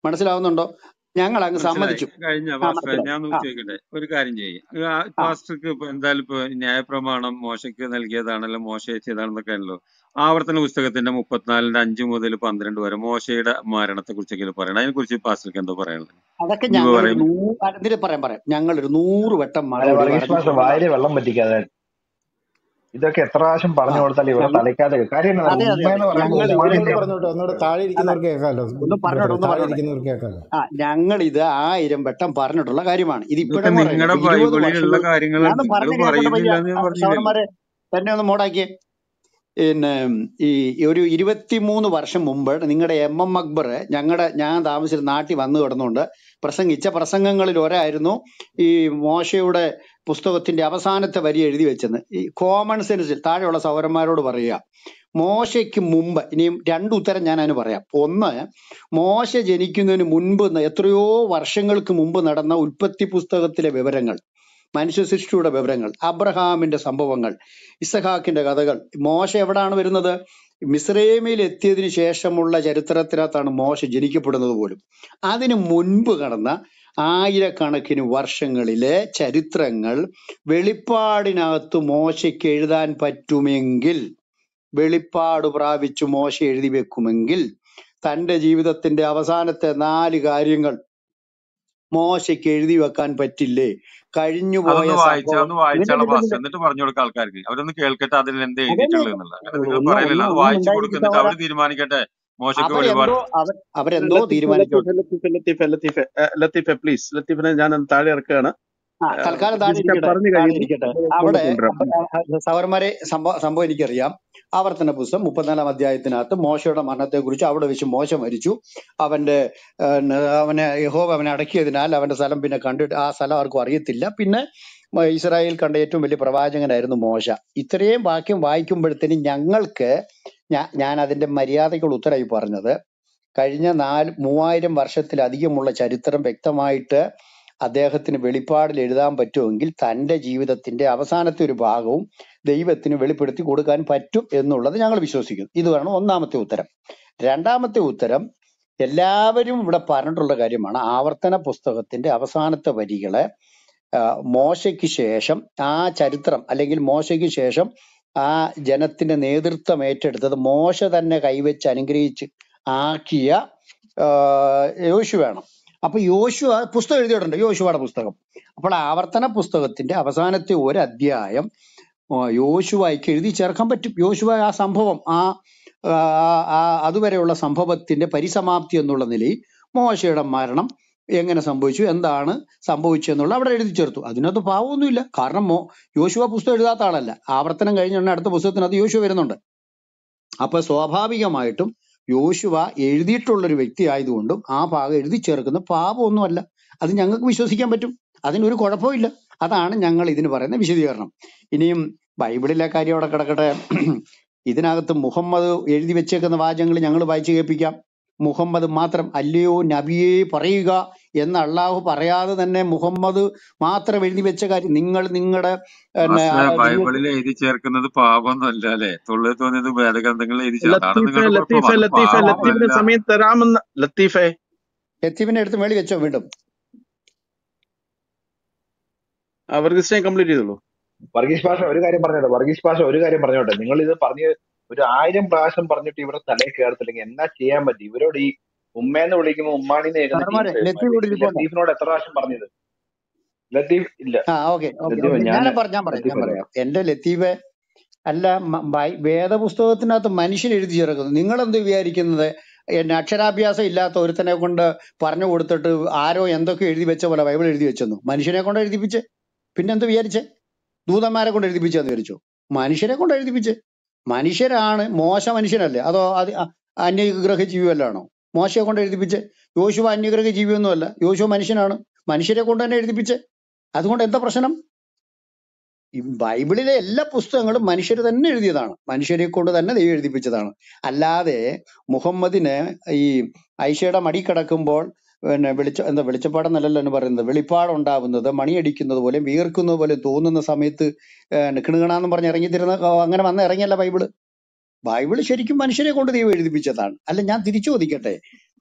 മനസ്സിലാവുന്നുണ്ടോ ഞങ്ങൾ അങ്ങ് മനസ്സിലായി സമ്മതിച്ചു കഴിഞ്ഞ ആ പാസ്റ്റർ മനസ്സിലായി ഞാൻ ഒന്ന് ആ ചോദിക്കട്ടെ ഒരു കാര്യം ചെയ്യും ആ പാസ്റ്റർക്ക് ഇപ്പൊ എന്തായാലും ഇപ്പൊ ന്യായപ്രമാണം മോശയ്ക്ക് നൽകിയതാണല്ലോ മോശ ചെയ്താണെന്നൊക്കെ ആണല്ലോ ആവർത്തന പുസ്തകത്തിന്റെ മുപ്പത്തിനാലിന്റെ അഞ്ച് മുതൽ പന്ത്രണ്ട് വരെ മോശയുടെ മരണത്തെ കുറിച്ചൊക്കെ പറയണം അതിനെ കുറിച്ച് പാസ്റ്റർക്ക് എന്തോ പറയാനുള്ളത് അതൊക്കെ ഇനിയിപ്പോ ഞങ്ങളൊരു പറയും നൂ അതിന് പറയാം പറയാം ഞങ്ങളൊരു നൂറ് വട്ടം അല്ലെ മറുപടി വർഗീസ് മാഷ പറഞ്ഞിട്ടുള്ള വായില് വെള്ളം പറ്റിക്കാതെ ഇതൊക്കെ എത്ര പ്രാവശ്യം ആ പറഞ്ഞു കൊടുത്താൽ ഇവരെ ഞങ്ങൾ തലയ്ക്കാതെ കാര്യം എന്താ അതെ അതെ ഉമ്മ അതെ എന്ന് പറയുമ്പോൾ ഞങ്ങൾ ഒന്നുകൂടെ ഇതിന് പറഞ്ഞോട്ടെ ഒന്നുകൂടെ താഴെ അല്ല ഇരിക്കുന്നവർക്ക് കേൾക്കാമല്ലോ ഒന്ന് പറഞ്ഞോട്ടെ ഒന്ന് താഴെ പറഞ്ഞോട്ടെ ഇരിക്കുന്നവർക്ക് കേൾക്കാമല്ലോ ആ ഞങ്ങൾ ഇത് ആയിരം വട്ടം പറഞ്ഞിട്ടുള്ള കാര്യമാണ് ഇത് ഇതൊക്കെ ഇപ്പോഴെന്ന് പറയില്ല നിങ്ങളുടെ ഇപ്പൊ ഇരുപത് ബൈബിളിലുള്ള വർഷങ്ങൾ കാര്യങ്ങളാണ് ഞാനൊന്ന് നിങ്ങൾ പറഞ്ഞു കേൾക്കട്ടെ പയ്യ പറയുന്നില്ല എന്ന് ഞാൻ പറഞ്ഞില്ലല്ലോ സഹോദരന്മാരെ തന്നെ ഒന്ന് മോഡാക്കിയേ പിന്നെ ഈ ഒരു ഇരുപത്തിമൂന്ന് വർഷം മുമ്പ് നിങ്ങളുടെ എം എം അക്ബർ ഞങ്ങളുടെ ഞാൻ താമസിച്ച നാട്ടിൽ വന്നു കിടന്നുകൊണ്ട് പ്രസംഗിച്ച പ്രസംഗങ്ങളിൽ ഒരായിരുന്നു ഈ മോശയുടെ പുസ്തകത്തിന്റെ അവസാനത്തെ വരി എഴുതി വെച്ചെന്ന് ഈ കോമൺ സെൻസിൽ താഴെയുള്ള സൗരന്മാരോട് പറയുക മോശയ്ക്ക് മുമ്പ് ഇനിയും രണ്ട് ഉത്തരം ഞാൻ അതിന് പറയാം ഒന്ന് മോശ ജനിക്കുന്നതിന് മുൻപ് ന- എത്രയോ വർഷങ്ങൾക്ക് മുമ്പ് നടന്ന ഉൽപ്പത്തി പുസ്തകത്തിലെ വിവരങ്ങൾ മനുഷ്യ സൃഷ്ടിയുടെ വിവരങ്ങൾ അബ്രഹാമിന്റെ സംഭവങ്ങൾ ഇസഹാക്കിന്റെ കഥകൾ മോശ എവിടാണ് വരുന്നത് മിസ്രൈമിൽ എത്തിയതിനു ശേഷമുള്ള ചരിത്രത്തിനകത്താണ് മോശ ജനിക്കപ്പെടുന്നത് പോലും അതിനു മുൻപ് കടന്ന ആയിരക്കണക്കിന് വർഷങ്ങളിലെ ചരിത്രങ്ങൾ വെളിപ്പാടിനകത്ത് മോശയ്ക്ക് എഴുതാൻ പറ്റുമെങ്കിൽ വെളിപ്പാട് പ്രാപിച്ചു മോശ എഴുതി വെക്കുമെങ്കിൽ തന്റെ ജീവിതത്തിന്റെ അവസാനത്തെ നാല് കാര്യങ്ങൾ മോശയ്ക്ക് എഴുതി വെക്കാൻ പറ്റില്ലേ കഴിഞ്ഞുപോയ അതൊന്ന് വായിച്ച സംഭവം ഒന്ന് വായിച്ചാളെ നിന്നിട്ട് പാസ്റ്റർ നിന്നിട്ട് എന്നിട്ട് പറഞ്ഞു കൊടുക്ക ആൾക്കാർക്ക് അവരൊന്ന് കേൾക്കട്ടെ അതിൽ എന്താ അതന്നെ എഴുതിയിട്ടുള്ളത് എന്നുള്ളത് അങ്ങനെ നിങ്ങൾ ഒന്ന് ഒന്ന് പറയലല്ലോ അത് ഒന്ന് വായിച്ചു ഉണ്ടായിരിക്കും കൊടുക്കുന്നിട്ട് സഹോദര അവർ തീരുമാനിക്കട്ടെ മോശയ്ക്ക് വെളിപാട് അവരെന്തോ അവർ അവരെന്തോ ലത്തീഫെ തീരുമാനിച്ചോട്ടെ ലത്തീഫെ ലത്തീഫെ ലത്തീഫെ ലത്തീഫെ ഏഹ് ലത്തീഫെ പ്ലീസ് ലത്തീഫിനെ ഞാൻ ഒന്ന് താഴെ ഇറക്കുകയാണ് ആ തൽക്കാലം താഴെ ജിജിക്ക ഇരിക്കട്ടെ പറഞ്ഞു താഴെ കഴിയുമ്പോൾ ഇരിക്കട്ടെ മുകളിൽ അവിടെ കൊണ്ടുവരാം സവർമാരെ സംഭവം സംഭവം എനിക്കറിയാം ആവർത്തന പുസ്തകം മുപ്പത്തിനാലാം അധ്യായത്തിനകത്ത് മോശയുടെ മരണത്തെ കുറിച്ച് അവിടെ വെച്ച് മോശ മരിച്ചു അവന്റെ ഏഹ്, അവനെ യഹോവ അവനെ അടക്കിയതിനാൽ അവന്റെ സ്ഥലം പിന്നെ കണ്ടിട്ട് ആ സ്ഥലം ആർക്കും അറിയത്തില്ല പിന്നെ മ- ഇസ്രായേൽ കണ്ട ഏറ്റവും വലിയ പ്രവാചകനായിരുന്നു മോശ ഇത്രയും വാക്യം വായിക്കുമ്പോഴത്തേനും ഞങ്ങൾക്ക് ഞാ- ഞാൻ അതിന്റെ മര്യാദയ്ക്കുള്ള ഉത്തരമായി പറഞ്ഞത് കഴിഞ്ഞ നാല് മൂവായിരം വർഷത്തിലധികമുള്ള ചരിത്രം വ്യക്തമായിട്ട് അദ്ദേഹത്തിന് വെളിപ്പാടിൽ എഴുതാൻ പറ്റുമെങ്കിൽ തന്റെ ജീവിതത്തിന്റെ അവസാനത്തെ ഒരു ഭാഗവും ദൈവത്തിന് വെളിപ്പെടുത്തി കൊടുക്കാൻ പറ്റും എന്നുള്ളത് ഞങ്ങൾ വിശ്വസിക്കുന്നു ഇതാണ് ഒന്നാമത്തെ ഉത്തരം രണ്ടാമത്തെ ഉത്തരം എല്ലാവരും ഇവിടെ പറഞ്ഞിട്ടുള്ള കാര്യമാണ് ആവർത്തന പുസ്തകത്തിന്റെ അവസാനത്തെ വരികളെ ആ, മോശയ്ക്ക് ശേഷം ആ ചരിത്രം അല്ലെങ്കിൽ മോശയ്ക്ക് ശേഷം ആ ജനത്തിന്റെ നേതൃത്വം ഏറ്റെടുത്തത് മോശ തന്നെ കൈവച്ച് അനുഗ്രഹിച്ച് ആക്കിയ ആ, യോശുവയാണ് അപ്പൊ യോശുവ പുസ്തകം എഴുതിയിട്ടുണ്ട് യോശുവയുടെ പുസ്തകം അപ്പോൾ ആവർത്തന പുസ്തകത്തിന്റെ അവസാനത്തെ ഒരു അധ്യായം ആ, യോശുവയ്ക്ക് എഴുതി ചേർക്കാൻ പറ്റും യോശുവ ആ സംഭവം ആ ആ, ആ അതുവരെയുള്ള സംഭവത്തിന്റെ പരിസമാപ്തി എന്നുള്ള നിലയിൽ മോശയുടെ മരണം എങ്ങനെ സംഭവിച്ചു എന്താണ് സംഭവിച്ചെന്നുള്ള അവിടെ എഴുതി ചേർത്തു അതിനകത്ത് പാവമൊന്നുമില്ല കാരണം മോ യോശുവ പുസ്തകം എഴുതാത്ത ആളല്ല ആവർത്തനം കഴിഞ്ഞ ഉടനെ അടുത്ത പുസ്തകത്തിനകത്ത് യോശുവ വരുന്നുണ്ട് അപ്പൊ സ്വാഭാവികമായിട്ടും യോശുവ എഴുതിയിട്ടുള്ള ഒരു വ്യക്തി ആയതുകൊണ്ടും ആ ഭാഗം എഴുതി ചേർക്കുന്ന പാപമൊന്നുമല്ല അത് ഞങ്ങൾക്ക് വിശ്വസിക്കാൻ പറ്റും അതിനൊരു കുഴപ്പമില്ല അതാണ് ഞങ്ങൾ ഇതിന് പറയുന്ന വിശദീകരണം ഇനിയും ബൈബിളിലെ കാര്യം അവിടെ കിടക്കട്ടെ ഇതിനകത്ത് മുഹമ്മദ് എഴുതി വെച്ചേക്കുന്ന വാചകങ്ങൾ ഞങ്ങൾ വായിച്ചു കേൾപ്പിക്കാം മുഹമ്മദ് മാത്രം അല്ലയോ നബിയെ പറയുക എന്ന് അള്ളാഹു പറയാതെ തന്നെ മുഹമ്മദ് മാത്രം എഴുതി വെച്ച കാര്യം നിങ്ങൾ നിങ്ങളുടെ പിന്നെ പാസ്റ്ററെ ആ ജീവിതത്തിൽ ബൈബിളിൽ എഴുതി ചേർക്കുന്നത് പാപമൊന്നും അല്ല അല്ലെ തൊള്ളിൽ തോന്നിയത് ഭേദഗ്രന്ഥങ്ങൾ എഴുതി ചേർ അതാണ് ലത്തീഫെ നിങ്ങളുടെ കുഴപ്പം ലത്തീഫെ അത് ലത്തീഫെ പാപമല്ല ലത്തീഫിന് സമയം തരാമെന്ന് ലത്തീഫെ എത്തിവിനെ എടുത്ത് മേളി വെച്ചോ വീണ്ടും വർഗീസിനെ കംപ്ലീറ്റ് ചെയ്തോളൂ വർഗീസ് ഭാഷ ഒരു കാര്യം പറഞ്ഞോട്ടെ വർഗീസ് ഭാഷ ഒരു കാര്യം പറഞ്ഞോട്ടെ നിങ്ങൾ ഇത് പറഞ്ഞ് ഒരു ആയിരം പ്രാവശ്യം പറഞ്ഞിട്ട് ഇവിടെ തലയിൽ കയറത്തില്ലെങ്കിൽ എന്നാ ചെയ്യാൻ പറ്റും ഇവരോട് ഈ ഉമ്മേന്ന് വിളിക്കുമ്പോ ഉമ്മാണിന്ന് കേൾക്കുന്ന സാറന്മാരെ ടീംസ് ലത്തീഫ് ഇവിടെ ഇരിപ്പുണ്ടോ ലത്തീഫിനോട് എത്ര പ്രാവശ്യം പറഞ്ഞത് ലത്തീഫ് ഇല്ല ആ ഓക്കെ ഓക്കെ ലത്തീഫ് ഓക്കെ ഞാൻ ഞാൻ പറയാം ഞാൻ പറയാം ലത്തീഫ് ഞാൻ പറയാം എന്റെ ലത്തീഫെ അല്ല മ- ബൈ- വേദപുസ്തകത്തിനകത്ത് മനുഷ്യൻ എഴുതി ചേർക്കുന്നു നിങ്ങൾ എന്ത് വിചാരിക്കുന്നത് എന്നെ അക്ഷരാഭ്യാസം ഇല്ലാത്ത ഒരുത്തനെ കൊണ്ട് പറഞ്ഞു കൊടുത്തിട്ട് ആരോ എന്തൊക്കെ എഴുതി വെച്ച പോലെ ബൈബിൾ എഴുതി വെച്ചെന്നു മനുഷ്യനെ കൊണ്ട് എഴുതിപ്പിച്ച് പിന്നെ എന്ത് വിചാരിച്ചേ ദൂതന്മാരെ കൊണ്ട് എഴുതിപ്പിച്ചെന്ന് വിചാരിച്ചു മനുഷ്യരെ കൊണ്ട് എഴുതിപ്പിച്ച് മനുഷ്യരാണ് മോശ മനുഷ്യനല്ലേ അതോ അത് അ- അന്യഗ്രഹ ജീവി വല്ലതാണോ മോശയെ കൊണ്ട് എഴുതിപ്പിച്ച് യോശുവ അന്യഗ്രഹ ജീവിയൊന്നുമല്ല യോശുവ മനുഷ്യനാണ് മനുഷ്യരെ കൊണ്ട് തന്നെ എഴുതിപ്പിച്ച് അതുകൊണ്ട് എന്താ പ്രശ്നം ഈ ബൈബിളിലെ എല്ലാ പുസ്തകങ്ങളും മനുഷ്യർ തന്നെ എഴുതിയതാണ് മനുഷ്യരെ കൊണ്ട് തന്നെ ദൈവം എഴുതിപ്പിച്ചതാണ് അല്ലാതെ മുഹമ്മദിന് ഈ ഐഷയുടെ മടി കിടക്കുമ്പോൾ പിന്നെ വെളിച്ച എന്താ വെളിച്ചപ്പാടെന്നല്ലല്ലോ എന്ന് പറയുന്നത് വെളിപ്പാടുണ്ടാവുന്നത് മണിയടിക്കുന്നത് പോലെ വീർക്കുന്നത് പോലെ തോന്നുന്ന സമയത്ത് കിണുകണാന്ന് പറഞ്ഞ് ഇറങ്ങിത്തിരുന്ന അങ്ങനെ വന്ന് ഇറങ്ങിയല്ല ബൈബിള് ബൈബിള് ശരിക്കും മനുഷ്യരെ കൊണ്ട് ദൈവം എഴുതിപ്പിച്ചതാണ് അല്ല ഞാൻ തിരിച്ചു ചോദിക്കട്ടെ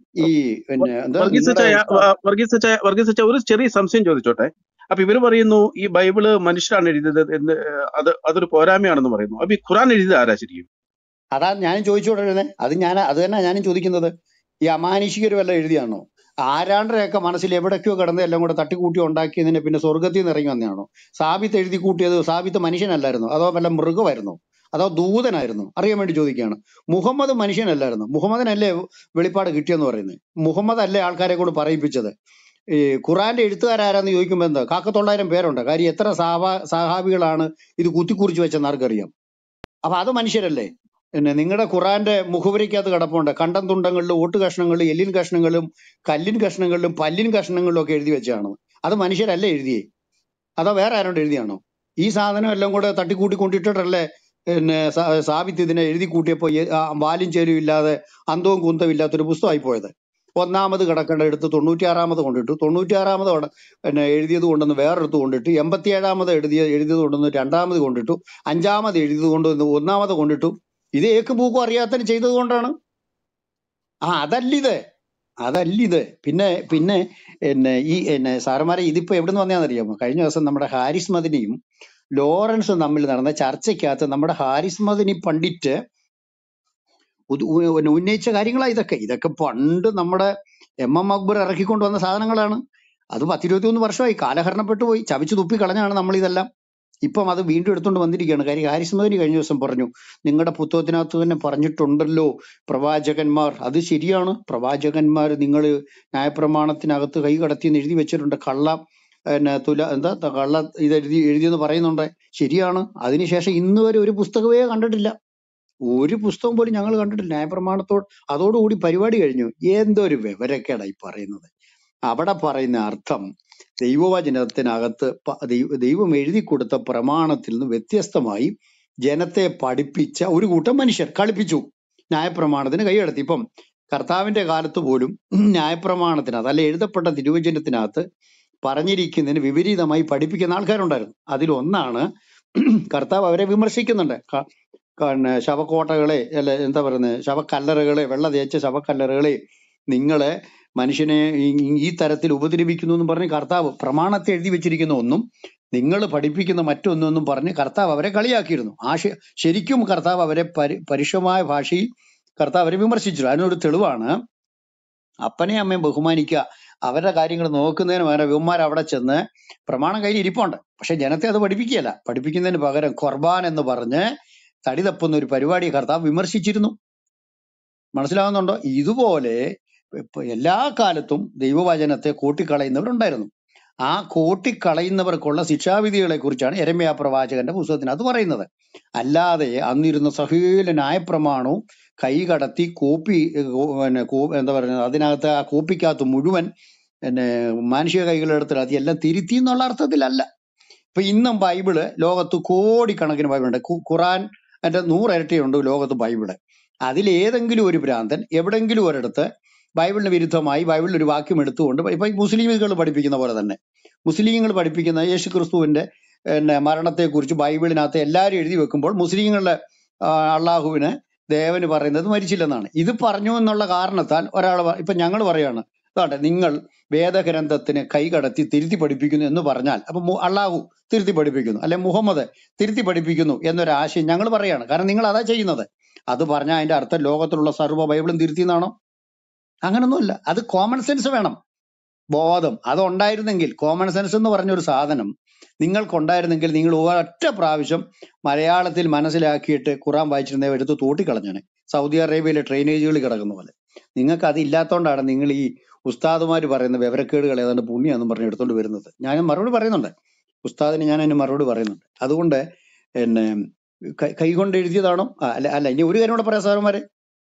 ഈ പിന്നെ എന്താ വർഗീസ് നിങ്ങളുടെ ചായ ഉസ്താദ് വർഗീസ് ചായ വർഗീസ് ചായ ഒരു ചെറിയ സംശയം ചോദിച്ചോട്ടെ അപ്പൊ ഇവര് പറയുന്നു ഈ ബൈബിള് മനുഷ്യരാണ് എഴുതിയത് എന്ന് ഏഹ്, അത് അതൊരു പോരായ്മയാണെന്ന് പറയുന്നു അപ്പൊ ഈ ഖുറാൻ എഴുതിയത് ആരാ ശരിക്കും അതാ ഞാനും ചോദിച്ചുകൊണ്ടിരുന്നത് അത് ഞാൻ അത് തന്നെ ഞാനും ചോദിക്കുന്നത് ഈ അമാനുഷികർ വല്ല എഴുതിയാണോ ആരാണ്ടരെയൊക്കെ മനസ്സിൽ എവിടേക്കോ കിടന്ന് എല്ലാം കൂടെ തട്ടിക്കൂട്ടി ഉണ്ടാക്കിയതിന് പിന്നെ സ്വർഗത്തിൽ നിന്ന് ഇറങ്ങി വന്നതാണോ സാബിത്ത് എഴുതി കൂട്ടിയത് സാബിത്ത് മനുഷ്യനല്ലായിരുന്നോ അതോ വല്ല മൃഗമായിരുന്നോ അതോ ദൂതനായിരുന്നു അറിയാൻ വേണ്ടി ചോദിക്കുകയാണ് മുഹമ്മദ് മനുഷ്യനല്ലായിരുന്നു മുഹമ്മദിനല്ലേ വെളിപ്പാട് കിട്ടിയെന്ന് പറയുന്നത് മുഹമ്മദ് അല്ലേ ആൾക്കാരെ കൊണ്ട് പറയിപ്പിച്ചത് ഈ ഖുറാന്റെ എഴുത്തുകാരാരാന്ന് ചോദിക്കുമ്പോൾ എന്താ കാക്കത്തൊള്ളായിരം പേരുണ്ട് കാര്യം എത്ര സാഹാ സാഹാബികളാണ് ഇത് കുത്തിക്കുറിച്ച് വെച്ചെന്ന് ആർക്കറിയാം അപ്പൊ അത് മനുഷ്യരല്ലേ പിന്നെ നിങ്ങളുടെ ഖുറാന്റെ മുഖവരിക്കകത്ത് കിടപ്പുണ്ട് കണ്ടം തുണ്ടങ്ങളിലും ഓട്ട് കഷ്ണങ്ങളിലും എല്ലിൻ കഷ്ണങ്ങളിലും കല്ലിൻ കഷ്ണങ്ങളിലും പല്ലിൻ കഷ്ണങ്ങളിലും ഒക്കെ എഴുതി വെച്ചാണ് അത് മനുഷ്യരല്ലേ എഴുതിയേ അതോ വേറെ ആരോണ്ട് എഴുതിയാണോ ഈ സാധനം എല്ലാം കൂടെ തട്ടിക്കൂട്ടി കൊണ്ടിട്ടിട്ടല്ലേ പിന്നെ സാ- സാബിത്ത് ഇതിനെ എഴുതി കൂട്ടിയപ്പോ ഈ, ആ, വാലും ചേരും ഇല്ലാതെ അന്തവും കുന്തവും ഇല്ലാത്തൊരു പുസ്തകമായി പോയത് ഒന്നാമത് കിടക്കേണ്ട എടുത്ത് തൊണ്ണൂറ്റിയാറാമത് കൊണ്ടിട്ടു തൊണ്ണൂറ്റിയാറാമത് കൊണ്ട- പിന്നെ എഴുതിയത് കൊണ്ടുവന്ന് വേറൊരിടത്ത് കൊണ്ടിട്ടു എൺപത്തിയേഴാമത് എഴുതിയ എഴുതിയത് കൊണ്ടുവന്ന് രണ്ടാമത് കൊണ്ടിട്ടു അഞ്ചാമത് എഴുതിയത് കൊണ്ടുവന്ന് ഒന്നാമത് കൊണ്ടിട്ടു ഇത് ഏക്ക് പൂക്കും അറിയാത്തതിന് ചെയ്തത് കൊണ്ടാണ് ആ അതല്ലിത് അതല്ലിത് പിന്നെ പിന്നെ എന്നെ ഈ എന്നെ സാറന്മാരെ ഇതിപ്പോ എവിടെ നിന്ന് വന്നതാണെന്നറിയാമോ കഴിഞ്ഞ ദിവസം നമ്മുടെ ഹാരിസ് മദിനിയും ലോറൻസും തമ്മിൽ നടന്ന ചർച്ചയ്ക്കകത്ത് നമ്മുടെ ഹാരിസ് മദിനി പണ്ഡിറ്റ് ഉത് ഉ- ഉന്ന- ഉന്നയിച്ച കാര്യങ്ങളാ ഇതൊക്കെ ഇതൊക്കെ പണ്ട് നമ്മുടെ എം എം അക്ബർ ഇറക്കിക്കൊണ്ട് വന്ന സാധനങ്ങളാണ് അത് പത്തിരുപത്തി ഒന്ന് വർഷമായി കാലഹരണപ്പെട്ടു പോയി ചവിച്ചു തുപ്പി കളഞ്ഞാണ് നമ്മൾ ഇതെല്ലാം ഇപ്പം അത് വീണ്ടും എടുത്തുകൊണ്ട് വന്നിരിക്കുകയാണ് കാര്യം ഹാരിസ് മദനി കഴിഞ്ഞ ദിവസം പറഞ്ഞു നിങ്ങളുടെ പുസ്തകത്തിനകത്ത് തന്നെ പറഞ്ഞിട്ടുണ്ടല്ലോ പ്രവാചകന്മാർ അത് ശരിയാണ് പ്രവാചകന്മാർ നിങ്ങൾ ന്യായപ്രമാണത്തിനകത്ത് കൈ കടത്തി എന്ന് എഴുതി വെച്ചിട്ടുണ്ട് കള്ള പിന്നെ തുല എന്താ ത- കള്ള ഇത് എഴുതി എഴുതിയെന്ന് പറയുന്നുണ്ട് ശരിയാണ് അതിനുശേഷം ഇന്ന് വരെ ഒരു പുസ്തകമേ കണ്ടിട്ടില്ല ഒരു പുസ്തകം പോലും ഞങ്ങൾ കണ്ടിട്ടില്ല ന്യായപ്രമാണത്തോട് അതോടുകൂടി പരിപാടി കഴിഞ്ഞു എന്തൊരു വിവരക്കേടായി പറയുന്നത് അവിടെ പറയുന്ന അർത്ഥം ദൈവവചനത്തിനകത്ത് പ- ദൈവ- ദൈവം എഴുതി കൊടുത്ത പ്രമാണത്തിൽ നിന്ന് വ്യത്യസ്തമായി ജനത്തെ പഠിപ്പിച്ച ഒരു കൂട്ടം മനുഷ്യർ കളിപ്പിച്ചു ന്യായപ്രമാണത്തിന് കൈയടത്തി ഇപ്പം കർത്താവിന്റെ കാലത്ത് പോലും ന്യായപ്രമാണത്തിനകത്ത് അല്ലെ എഴുതപ്പെട്ട തിരുവചനത്തിനകത്ത് പറഞ്ഞിരിക്കുന്നതിന് വിപരീതമായി പഠിപ്പിക്കുന്ന ആൾക്കാരുണ്ടായിരുന്നു അതിലൊന്നാണ് കർത്താവ് അവരെ വിമർശിക്കുന്നുണ്ട് ക- പിന്നെ ശവക്കോട്ടകളെ അല്ല എന്താ പറയുന്നത് ശവക്കല്ലറുകളെ വെള്ള തേച്ച ശവക്കല്ലറുകളെ നിങ്ങളെ മനുഷ്യനെ ഈ ഈ തരത്തിൽ ഉപദ്രവിക്കുന്നു എന്ന് പറഞ്ഞ് കർത്താവ് പ്രമാണത്തെ എഴുതി വെച്ചിരിക്കുന്ന ഒന്നും നിങ്ങൾ പഠിപ്പിക്കുന്ന മറ്റൊന്നൊന്നും പറഞ്ഞ് കർത്താവ് അവരെ കളിയാക്കിയിരുന്നു ആശ ശരിക്കും കർത്താവ് അവരെ പരി പരുഷമായ ഭാഷയിൽ കർത്താവ് അവരെ വിമർശിച്ചു അതിനൊരു തെളിവാണ് അപ്പനെയും അമ്മയും ബഹുമാനിക്കുക അവരുടെ കാര്യങ്ങൾ നോക്കുന്നതിന് പകരം ഇവന്മാർ അവിടെ ചെന്ന് പ്രമാണം കയ്യിൽ ഇരിപ്പുണ്ട് പക്ഷെ ജനത്തെ അത് പഠിപ്പിക്കുകയല്ല പഠിപ്പിക്കുന്നതിന് പകരം ഖുർബാൻ എന്ന് പറഞ്ഞ് തടി തപ്പുന്ന ഒരു പരിപാടി കർത്താവ് വിമർശിച്ചിരുന്നു മനസ്സിലാവുന്നുണ്ടോ ഇതുപോലെ ഇപ്പൊ എല്ലാ കാലത്തും ദൈവവചനത്തെ കൂട്ടിക്കളയുന്നവരുണ്ടായിരുന്നു ആ കൂട്ടിക്കളയുന്നവർക്കുള്ള ശിക്ഷാവിധികളെ കുറിച്ചാണ് എരമ്യാ പ്രവാചകന്റെ പുസ്തകത്തിന് അത് പറയുന്നത് അല്ലാതെ അന്നിരുന്ന സഹീല ന്യായപ്രമാണവും കൈ കടത്തി കോപ്പി ഏഹ്, കോ- പിന്നെ കോ- എന്താ പറയുന്നത് അതിനകത്ത് ആ കോപ്പിക്കകത്ത് മുഴുവൻ പിന്നെ മാനുഷിക കൈകളെടുത്തിട്ട് അതെല്ലാം തിരുത്തി എന്നുള്ള അർത്ഥത്തിലല്ല ഇപ്പൊ ഇന്നും ബൈബിള് ലോകത്ത് കോടിക്കണക്കിന് ബൈബിളുണ്ട് ഖു- ഖുറാൻ അതിന്റെ നൂറിരട്ടിയുണ്ട് ലോകത്ത് ബൈബിള് അതിൽ ഏതെങ്കിലും ഒരു ഭ്രാന്തൻ എവിടെങ്കിലും ഒരിടത്ത് ബൈബിളിന് വിരുദ്ധമായി ബൈബിളിൽ ഒരു വാക്യം എടുത്തുകൊണ്ട് ഇപ്പൊ ഈ മുസ്ലിമുകൾ പഠിപ്പിക്കുന്ന പോലെ തന്നെ മുസ്ലിങ്ങൾ പഠിപ്പിക്കുന്ന യേശു ക്രിസ്തുവിന്റെ പിന്നെ മരണത്തെക്കുറിച്ച് ബൈബിളിനകത്ത് എല്ലാവരും എഴുതി വെക്കുമ്പോൾ മുസ്ലിങ്ങളുടെ ആ, അള്ളാഹുവിന് ദേവന് പറയുന്നത് മരിച്ചില്ലെന്നാണ് ഇത് പറഞ്ഞു എന്നുള്ള കാരണത്താൽ ഒരാൾ ഇപ്പൊ ഞങ്ങൾ പറയാണ് അതാട്ടെ നിങ്ങൾ വേദഗ്രന്ഥത്തിന് കൈ കടത്തി തിരുത്തി പഠിപ്പിക്കുന്നു എന്ന് പറഞ്ഞാൽ അപ്പൊ മു- അള്ളാഹു തിരുത്തി പഠിപ്പിക്കുന്നു അല്ലെ മുഹമ്മദ് തിരുത്തി പഠിപ്പിക്കുന്നു എന്നൊരു ആശയം ഞങ്ങൾ പറയാണ് കാരണം നിങ്ങൾ അതാ ചെയ്യുന്നത് അത് പറഞ്ഞാൽ അതിന്റെ അർത്ഥം ലോകത്തിലുള്ള സർവ്വ ബൈബിളും തിരുത്തി എന്നാണോ അങ്ങനൊന്നുമില്ല അത് കോമൺ സെൻസ് വേണം ബോധം അത് ഉണ്ടായിരുന്നെങ്കിൽ കോമൺ സെൻസ് എന്ന് പറഞ്ഞൊരു സാധനം നിങ്ങൾക്കുണ്ടായിരുന്നെങ്കിൽ നിങ്ങൾ ഒറ്റ പ്രാവശ്യം മലയാളത്തിൽ മനസ്സിലാക്കിയിട്ട് ഖുറാൻ വായിച്ചിരുന്ന എടുത്ത് തൂട്ടിക്കളഞ്ഞാണ് സൗദി അറേബ്യയിലെ ട്രെയിനേജുകൾ കിടക്കുന്ന പോലെ നിങ്ങൾക്ക് അത് ഇല്ലാത്തതുകൊണ്ടാണ് നിങ്ങൾ ഈ ഉസ്താദുമാർ പറയുന്ന വിവരക്കേടുകൾ ഏതാണ്ട് പുണ്യാന്നും പറഞ്ഞ് എടുത്തോണ്ട് വരുന്നത് ഞാൻ മറുപടി പറയുന്നുണ്ട് ഉസ്താദിന് ഞാൻ അതിന് മറുപടി പറയുന്നുണ്ട് അതുകൊണ്ട് എന്നെ കൈ- കൈകൊണ്ട് എഴുതിയതാണോ ആ, അല്ല അല്ല ഇനി ഒരു കാര്യം കൂടെ പറയാം സാറുമാരെ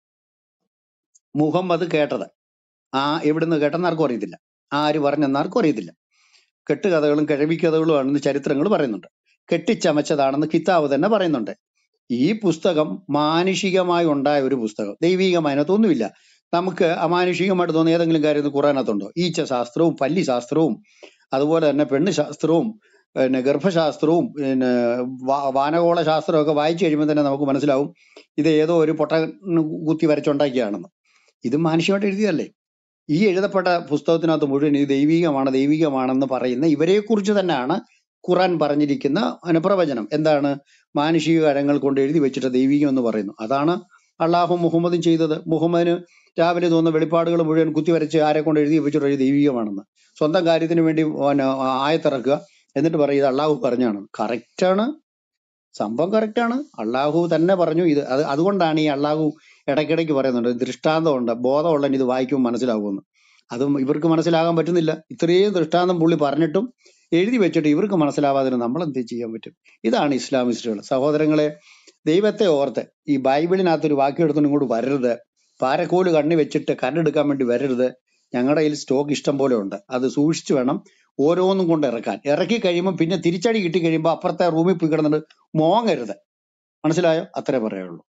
മുഹമ്മദ് കേട്ടത് ആ എവിടുന്ന് കേട്ടെന്ന് ആർക്കും അറിയത്തില്ല ആര് പറഞ്ഞെന്ന് ആർക്കും അറിയത്തില്ല കെട്ടുകഥകളും കിഴവിക്കഥകളും ആണെന്ന് ചരിത്രങ്ങൾ പറയുന്നുണ്ട് കെട്ടിച്ചമച്ചതാണെന്ന് കിതാബ് തന്നെ പറയുന്നുണ്ട് ഈ പുസ്തകം മാനുഷികമായി ഉണ്ടായ ഒരു പുസ്തകം ദൈവികമായി അതിനകത്തൊന്നുമില്ല നമുക്ക് അമാനുഷികമായിട്ട് തോന്നിയ ഏതെങ്കിലും കാര്യം ഖുറാനകത്തുണ്ടോ ഈച്ച ശാസ്ത്രവും പല്ലി ശാസ്ത്രവും അതുപോലെ തന്നെ പെണ്ണ് ശാസ്ത്രവും പിന്നെ ഗർഭശാസ്ത്രവും പിന്നെ വാ- വാനകോള ശാസ്ത്രവും ഒക്കെ വായിച്ചു കഴിയുമ്പോൾ തന്നെ നമുക്ക് മനസ്സിലാവും ഇത് ഏതോ ഒരു പൊട്ട കുത്തി വരച്ചുണ്ടാക്കിയാണെന്ന് ഇത് മാനുഷികമായിട്ട് എഴുതിയതല്ലേ ഈ എഴുതപ്പെട്ട പുസ്തകത്തിനകത്ത് മുഴുവൻ ഇത് ദൈവികമാണ് ദൈവികമാണെന്ന് പറയുന്ന ഇവരെ കുറിച്ച് തന്നെയാണ് ഖുറാൻ പറഞ്ഞിരിക്കുന്ന അനുപ്രവചനം എന്താണ് മാനുഷിക കരങ്ങൾ കൊണ്ട് എഴുതി വെച്ചിട്ട് ദൈവികം എന്ന് പറയുന്നു അതാണ് അള്ളാഹു മുഹമ്മദും ചെയ്തത് മുഹമ്മദിന് രാവിലെ തോന്നുന്ന വെളിപ്പാടുകൾ മുഴുവൻ കുത്തിവരച്ച് ആരെ കൊണ്ട് എഴുതി വെച്ചിട്ട് എഴുതി ദൈവികമാണെന്ന് സ്വന്തം കാര്യത്തിന് വേണ്ടി പിന്നെ ആയത്തിറക്കുക എന്നിട്ട് പറയും ഇത് അള്ളാഹു പറഞ്ഞാണ് കറക്റ്റാണ് സംഭവം കറക്റ്റാണ് അള്ളാഹു തന്നെ പറഞ്ഞു ഇത് അത് അതുകൊണ്ടാണ് ഈ അള്ളാഹു ഇടയ്ക്കിടയ്ക്ക് പറയുന്നുണ്ട് ദൃഷ്ടാന്തമുണ്ട് ബോധമുള്ളതിന് ഇത് വായിക്കുമ്പോൾ മനസ്സിലാകുമെന്ന് അതും ഇവർക്ക് മനസ്സിലാകാൻ പറ്റുന്നില്ല ഇത്രയും ദൃഷ്ടാന്തം പുള്ളി പറഞ്ഞിട്ടും എഴുതി വെച്ചിട്ട് ഇവർക്ക് മനസ്സിലാവാതിന് നമ്മൾ എന്ത് ചെയ്യാൻ പറ്റും ഇതാണ് ഇസ്ലാമിസ്റ്റുകൾ സഹോദരങ്ങളെ ദൈവത്തെ ഓർത്ത് ഈ ബൈബിളിനകത്ത് ഒരു വാക്യം എടുത്തുകൊണ്ട് ഇങ്ങോട്ട് വരരുത് പാരക്കോല് കണ്ണി വെച്ചിട്ട് കല്ലെടുക്കാൻ വേണ്ടി വരരുത് ഞങ്ങളുടെ കയ്യിൽ സ്റ്റോക്ക് ഇഷ്ടം പോലെ ഉണ്ട് അത് സൂക്ഷിച്ചു വേണം ഓരോന്നും കൊണ്ട് ഇറക്കാൻ ഇറക്കി കഴിയുമ്പോൾ പിന്നെ തിരിച്ചടി കിട്ടി കഴിയുമ്പോൾ അപ്പുറത്തെ റൂമിൽ പോയി കിടന്നിട്ട് മോങ്ങരുത് മനസ്സിലായോ അത്രേ പറയുള്ളൂ